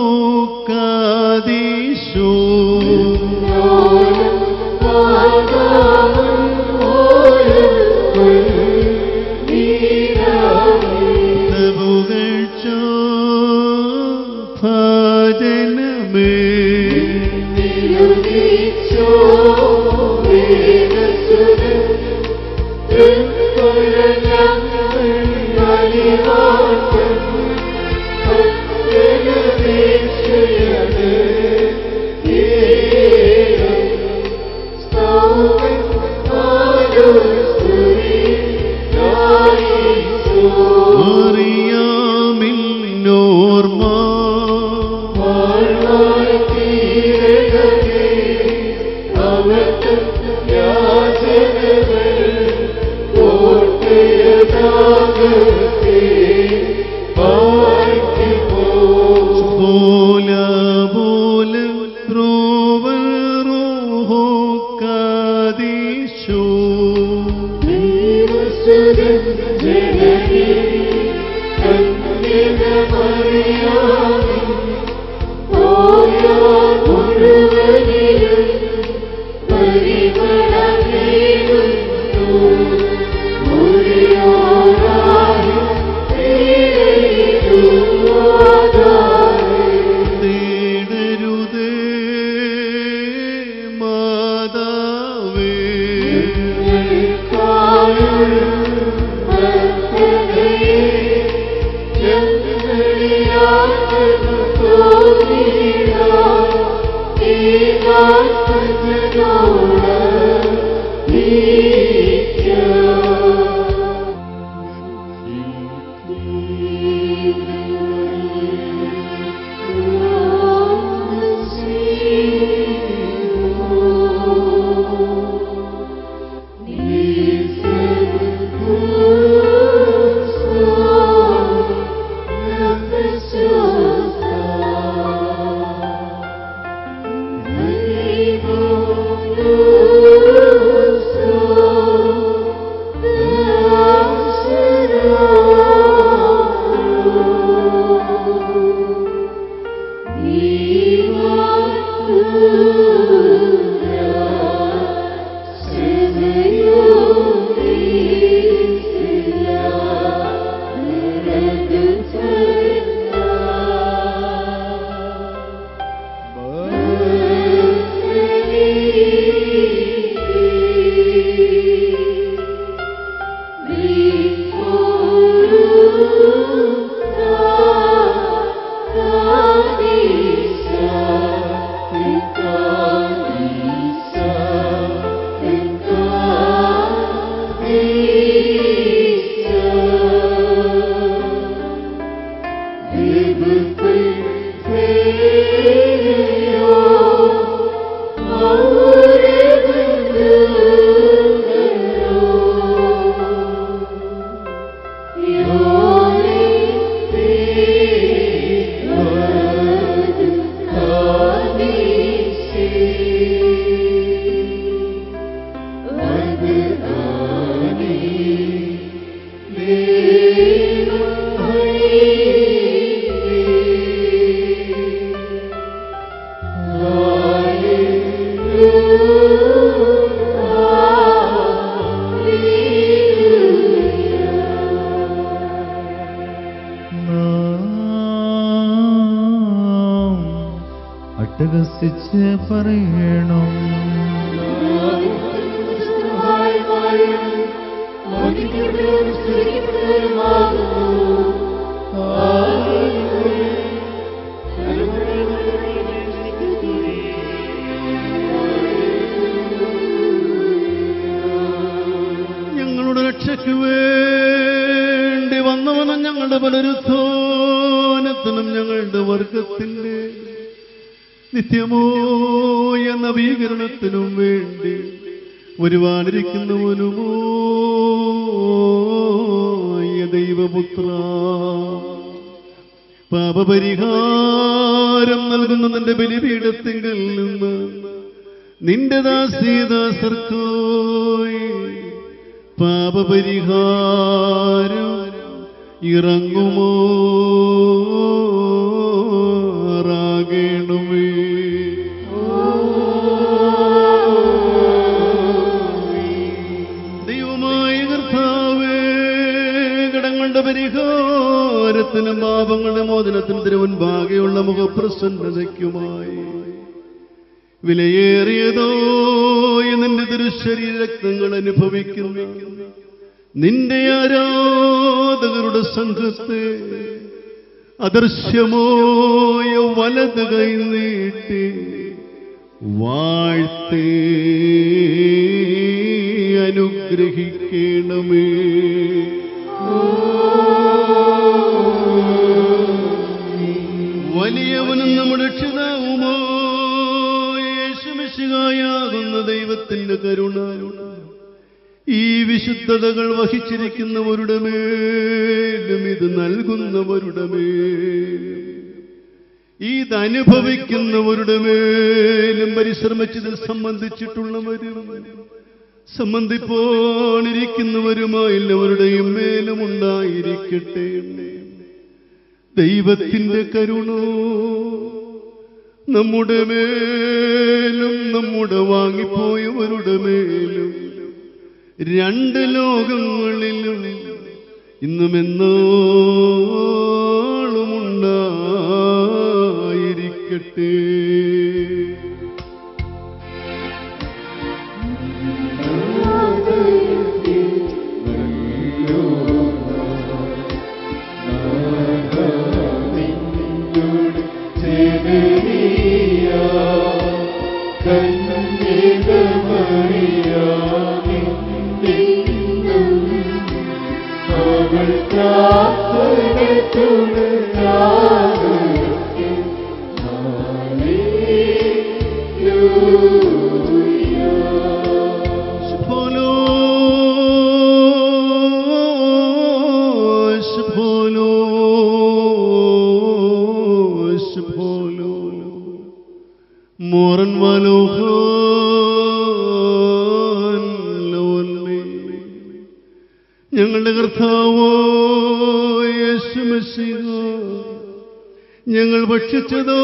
കാദീശോ പുകഴ്ച ഭജനമേ അറിയാമിന്നോർമ്മ പോല പോല പ്രോവറോഹോ കാദീശോ തേടരുതേ മാതാവേ Yeah. നാം അട്ടഹസിച്ച് പറയണം ഞങ്ങളുടെ രക്ഷയ്ക്ക് വേണ്ടി വന്നവനും ഞങ്ങളുടെ പുനരുത്ഥാനത്തിനും ഞങ്ങളുടെ വർഗത്തിന്റെ നിത്യമോയ നവീകരണത്തിനും വേണ്ടി വരുവാനിരിക്കുന്നവനുമോയ ദൈവപുത്ര പാപപരിഹാരം നൽകുന്ന നിന്റെ ബലിപീഠത്തിങ്കിൽ നിന്ന് നിന്റെ ദാസീദാസർക്കോയി പാപപരിഹാരം ഇറങ്ങുമോ റാകണമേ ദൈവമായ കർത്താവേ കടങ്ങളുടെ പരിഹാരത്തിനും പാപങ്ങളുടെ മോചനത്തിനും തിരുവൻപാകെയുള്ള മുഖപ്രസന്നതയ്ക്കുമായി വിലയേറിയതോ നിന്റെ തിരുശരീര രക്തങ്ങൾ അനുഭവിക്കുന്നു നിന്റെ ആരാധകരുടെ സംഘത്തെ അദൃശ്യമോയ വലത് കൈ നീട്ടി വാഴ്ത്തി അനുഗ്രഹിക്കണമേ വലിയവനും നമ്മുടെ രക്ഷിതാവുമോ യേശുമിശികായാകുന്ന ദൈവത്തിന്റെ കരുണ ഈ വിശുദ്ധതകൾ വഹിച്ചിരിക്കുന്നവരുടെ മേലും ഇത് നൽകുന്നവരുടെ മേലും ഇത് അനുഭവിക്കുന്നവരുടെ മേലും പരിശ്രമിച്ചതിൽ സംബന്ധിച്ചിട്ടുള്ളവരും സംബന്ധിപ്പോണിരിക്കുന്നവരുമായുള്ളവരുടെയും മേലും ഉണ്ടായിരിക്കട്ടെ ദൈവത്തിന്റെ കരുണ നമ്മുടെ മേലും നമ്മുടെ വാങ്ങിപ്പോയവരുടെ മേലും രണ്ട് ലോകങ്ങളിലും ഇന്നും എന്നോളും ഉണ്ടായിരിക്കട്ടെ മോറൻ വലോഹാൻ ലോൽമേ ഞങ്ങളുടെ കർത്താവോ യേശുമശിഹ ഞങ്ങൾ ഭക്ഷിച്ചതോ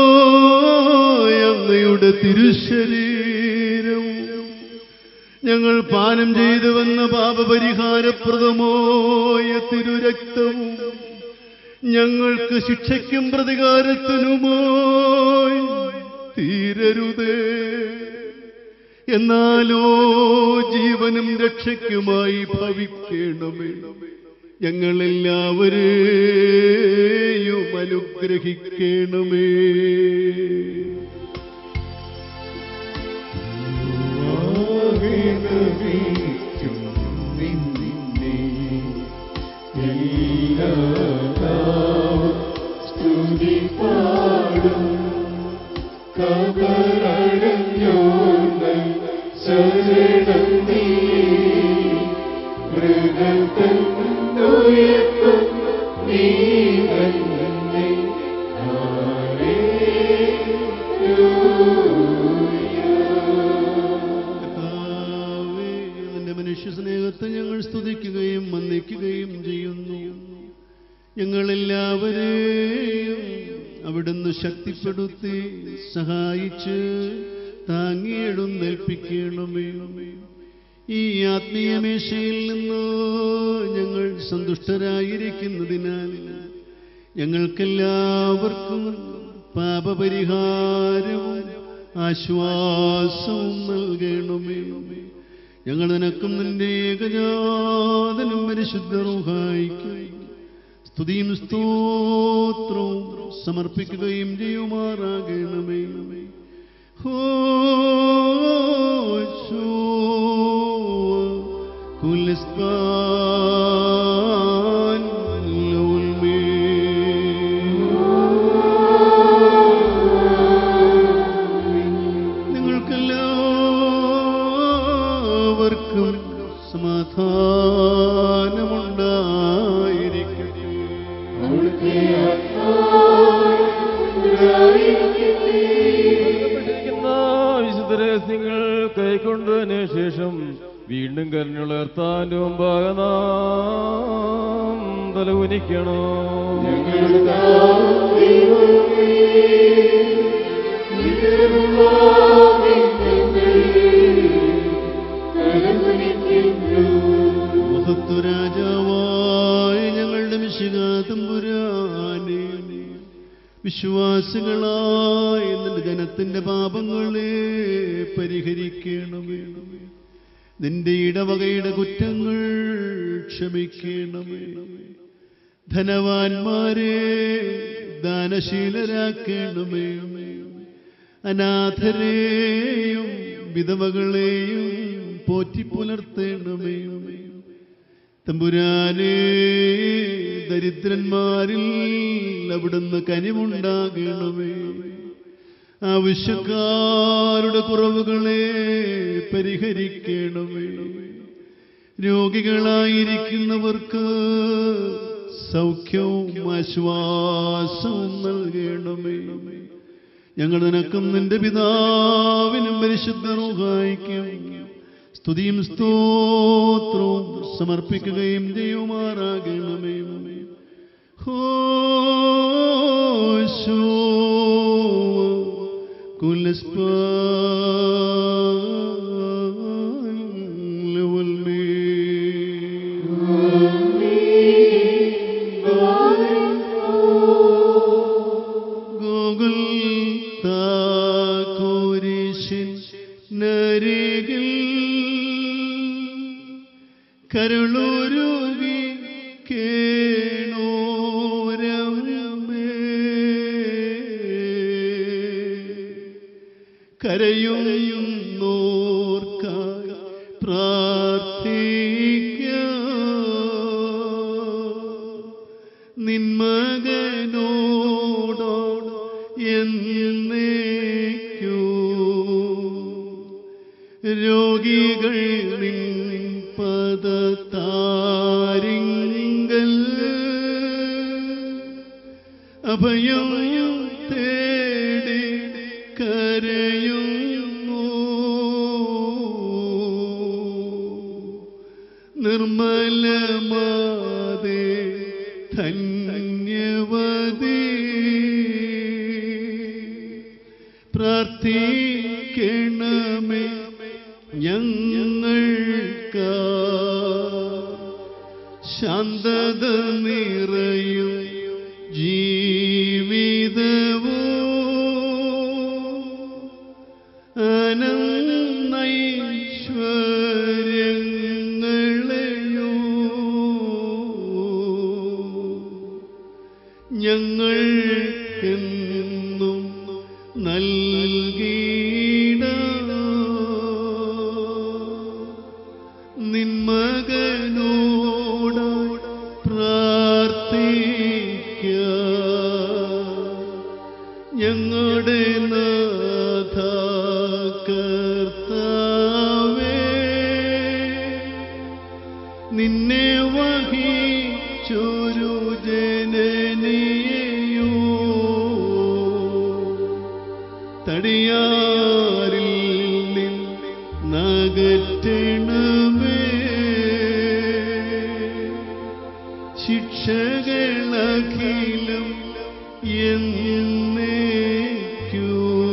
അങ്ങയുടെ തിരുശരീരം ഞങ്ങൾ പാനം ചെയ്തു വന്ന പാപപരിഹാരപ്രദമായ തിരുരക്തം ഞങ്ങൾക്ക് ശിക്ഷയ്ക്കും പ്രതികാരത്തിനുമായി തീരരുതേ എന്നാലോ ജീവനും രക്ഷയ്ക്കുമായി ഭവിക്കണമേ ഞങ്ങളെല്ലാവരെയും അനുഗ്രഹിക്കണമേ സ്തുതി പാടും കബറടഞ്ഞോർന്ന് ശരണം നീ മൃഗത്തൻ ഉയർത്തും നീ തന്നെ നിന്റെ മനുഷ്യ സ്നേഹത്തെ ഞങ്ങൾ സ്തുതിക്കുകയും വന്ദിക്കുകയും ചെയ്യുന്നു ഞങ്ങളെല്ലാവരെയും അവിടുന്ന് ശക്തിപ്പെടുത്തി സഹായിച്ച് താങ്ങിയെഴുന്നേൽപ്പിക്കണമേ ഈ ആത്മീയ മേശയിൽ നിന്ന് ഞങ്ങൾ സന്തുഷ്ടരായിരിക്കുന്നതിനാൽ ഞങ്ങൾക്കെല്ലാവർക്കും പാപപരിഹാരവും ആശ്വാസവും നൽകണമേ ഞങ്ങൾ നിനക്കും നിന്റെ ഏകജാതനും പരിശുദ്ധറുഹായിക്കും സ്തുതിയും സ്തോത്രവും സമർപ്പിക്കുകയും ചെയ്യുമാറാകണമേ കുലിസ്താൻ നിങ്ങൾക്കെല്ലാവർക്കും സമാധാനമുണ്ടായിരിക്കട്ടെ പ്പെട്ടിരിക്കുന്ന വിശുദ്ധ രഹസ്യങ്ങൾ കൈക്കൊണ്ടതിന് ശേഷം വീണ്ടും കരുണുളർത്താൻ്റെ മുമ്പാകെ നാം തലകുനിക്കണോ മഹത്വരാജാവായ ഞങ്ങളുടെ മിശികാതമ്പുരാനെ വിശ്വാസികളായ നിന്റെ ജനത്തിന്റെ പാപങ്ങളെ പരിഹരിക്കണമേ നിന്റെ ഇടവകയുടെ കുറ്റങ്ങൾ ക്ഷമിക്കണമേ ധനവാന്മാരെ ദാനശീലരാക്കണമേ അനാഥരെയും വിധവകളെയും പോറ്റിപ്പുലർത്തണമേ തമ്പുരാനെ ദരിദ്രന്മാരിൽ അവിടുന്ന് കനിവുണ്ടാകണമേ ആവശ്യക്കാരുടെ കുറവുകളെ പരിഹരിക്കണമേ രോഗികളായിരിക്കുന്നവർക്ക് സൗഖ്യവും ആശ്വാസവും നൽകണമേ ഞങ്ങൾ നിനക്കും നിന്റെ പിതാവിനും പരിശുദ്ധ റൂഹായിക്കും സ്തുതിയും സ്തോത്രവും സമർപ്പിക്കുകയും ചെയ്യുമാറാകണമേ ഹോശോ ഗോകുൽ താകുരിശിൻ നരികിൽ കരുളൂരുവി കേണോരമേ കരയുന്നോർക്കായി പ്രാർത്ഥിക്ക നിന്മകനോടോ എന്നേക്കൂ രോഗികൾ നിൻ പദതാരിങ്കൽ അഭയം തേടി കരയുന്നു നിർമ്മലമാതേ ധന്യവതീ പ്രാർത്ഥിക്കണമേ ഞങ്ങൾക്ക് ശാന്തത നിറയും ജീവിതവോ അനന്നൈശ്വര്യങ്ങളെയോ ഞങ്ങൾക്കെന്നും നൽകിയിട നിന്മകനോട് പ്രാർത്ഥിക്ക ഞങ്ങളുടെ നാഥ കർത്താവേ നിന്നെ വഹിച്ചൊരു ജനനിയോ തടിയാരിൽ നിന്നകറ്റണമേ ശിക്ഷകളഖിലും എന്നേക്കൂ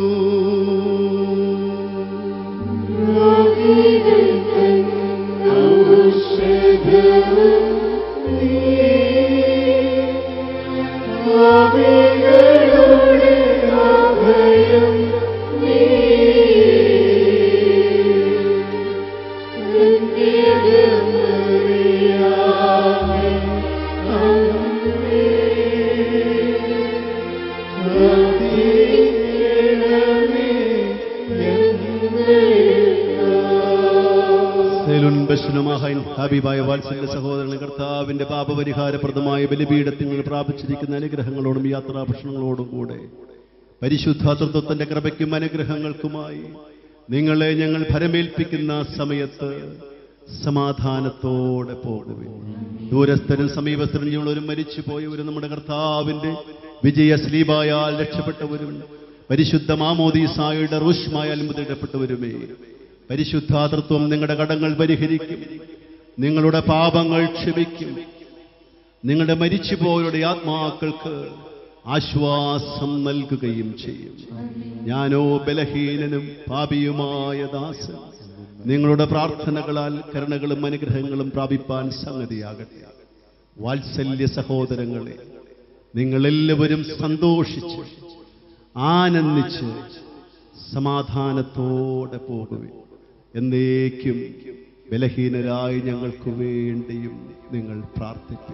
സേലുൻ ബശ്നുമാഹൈൻ ഹബീബായ വാത്സല്യ സഹോദരൻ കർത്താവിന്റെ പാപപരിഹാരപ്രദമായ ബലിപീഠത്തിൽ നിങ്ങൾ പ്രാപിച്ചിരിക്കുന്ന അനുഗ്രഹങ്ങളോടും യാത്രാഭക്ഷണങ്ങളോടും കൂടെ പരിശുദ്ധാതൃത്വത്തിന്റെ കൃപയ്ക്കും അനുഗ്രഹങ്ങൾക്കുമായി നിങ്ങളെ ഞങ്ങൾ ഭരമേൽപ്പിക്കുന്ന സമയത്ത് സമാധാനത്തോടെ പോകുവിൻ ദൂരസ്ഥരും സമീപസ്ഥരും ഞങ്ങളൊരു മരിച്ചു പോയവരും നമ്മുടെ കർത്താവിന്റെ വിജയ സ്ലീബായാൽ രക്ഷപ്പെട്ടവരും പരിശുദ്ധ മാമോദീസായുടെ റുഷ്മായാൽ മുദ്രയിടപ്പെട്ടവരുമേ പരിശുദ്ധാതൃത്വം നിങ്ങളുടെ കടങ്ങൾ പരിഹരിക്കും നിങ്ങളുടെ പാപങ്ങൾ ക്ഷമിക്കും നിങ്ങളുടെ മരിച്ചുപോയവരുടെ ആത്മാക്കൾക്ക് ആശ്വാസം നൽകുകയും ചെയ്യും ഞാനോ ബലഹീനനും പാപിയുമായ ദാസൻ നിങ്ങളുടെ പ്രാർത്ഥനകളാൽ കരുണകളും അനുഗ്രഹങ്ങളും പ്രാപിപ്പാൻ സംഗതിയാകട്ടെ വാത്സല്യ സഹോദരങ്ങളെ നിങ്ങളെല്ലാവരും സന്തോഷിച്ച് ആനന്ദിച്ച് സമാധാനത്തോടെ പോകുവിൻ എന്നേക്കും ബലഹീനരായി ഞങ്ങൾക്ക് വേണ്ടിയും നിങ്ങൾ പ്രാർത്ഥിക്കും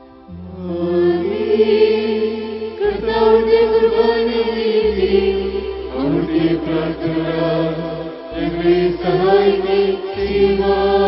കർത്താവിന്റെ കുർബാനയിലേക്ക് അവിടുത്തെ പ്രാർത്ഥന ഞങ്ങളെ സഹായിക്കുകയും ചെയ്യുമാറാകട്ടെ.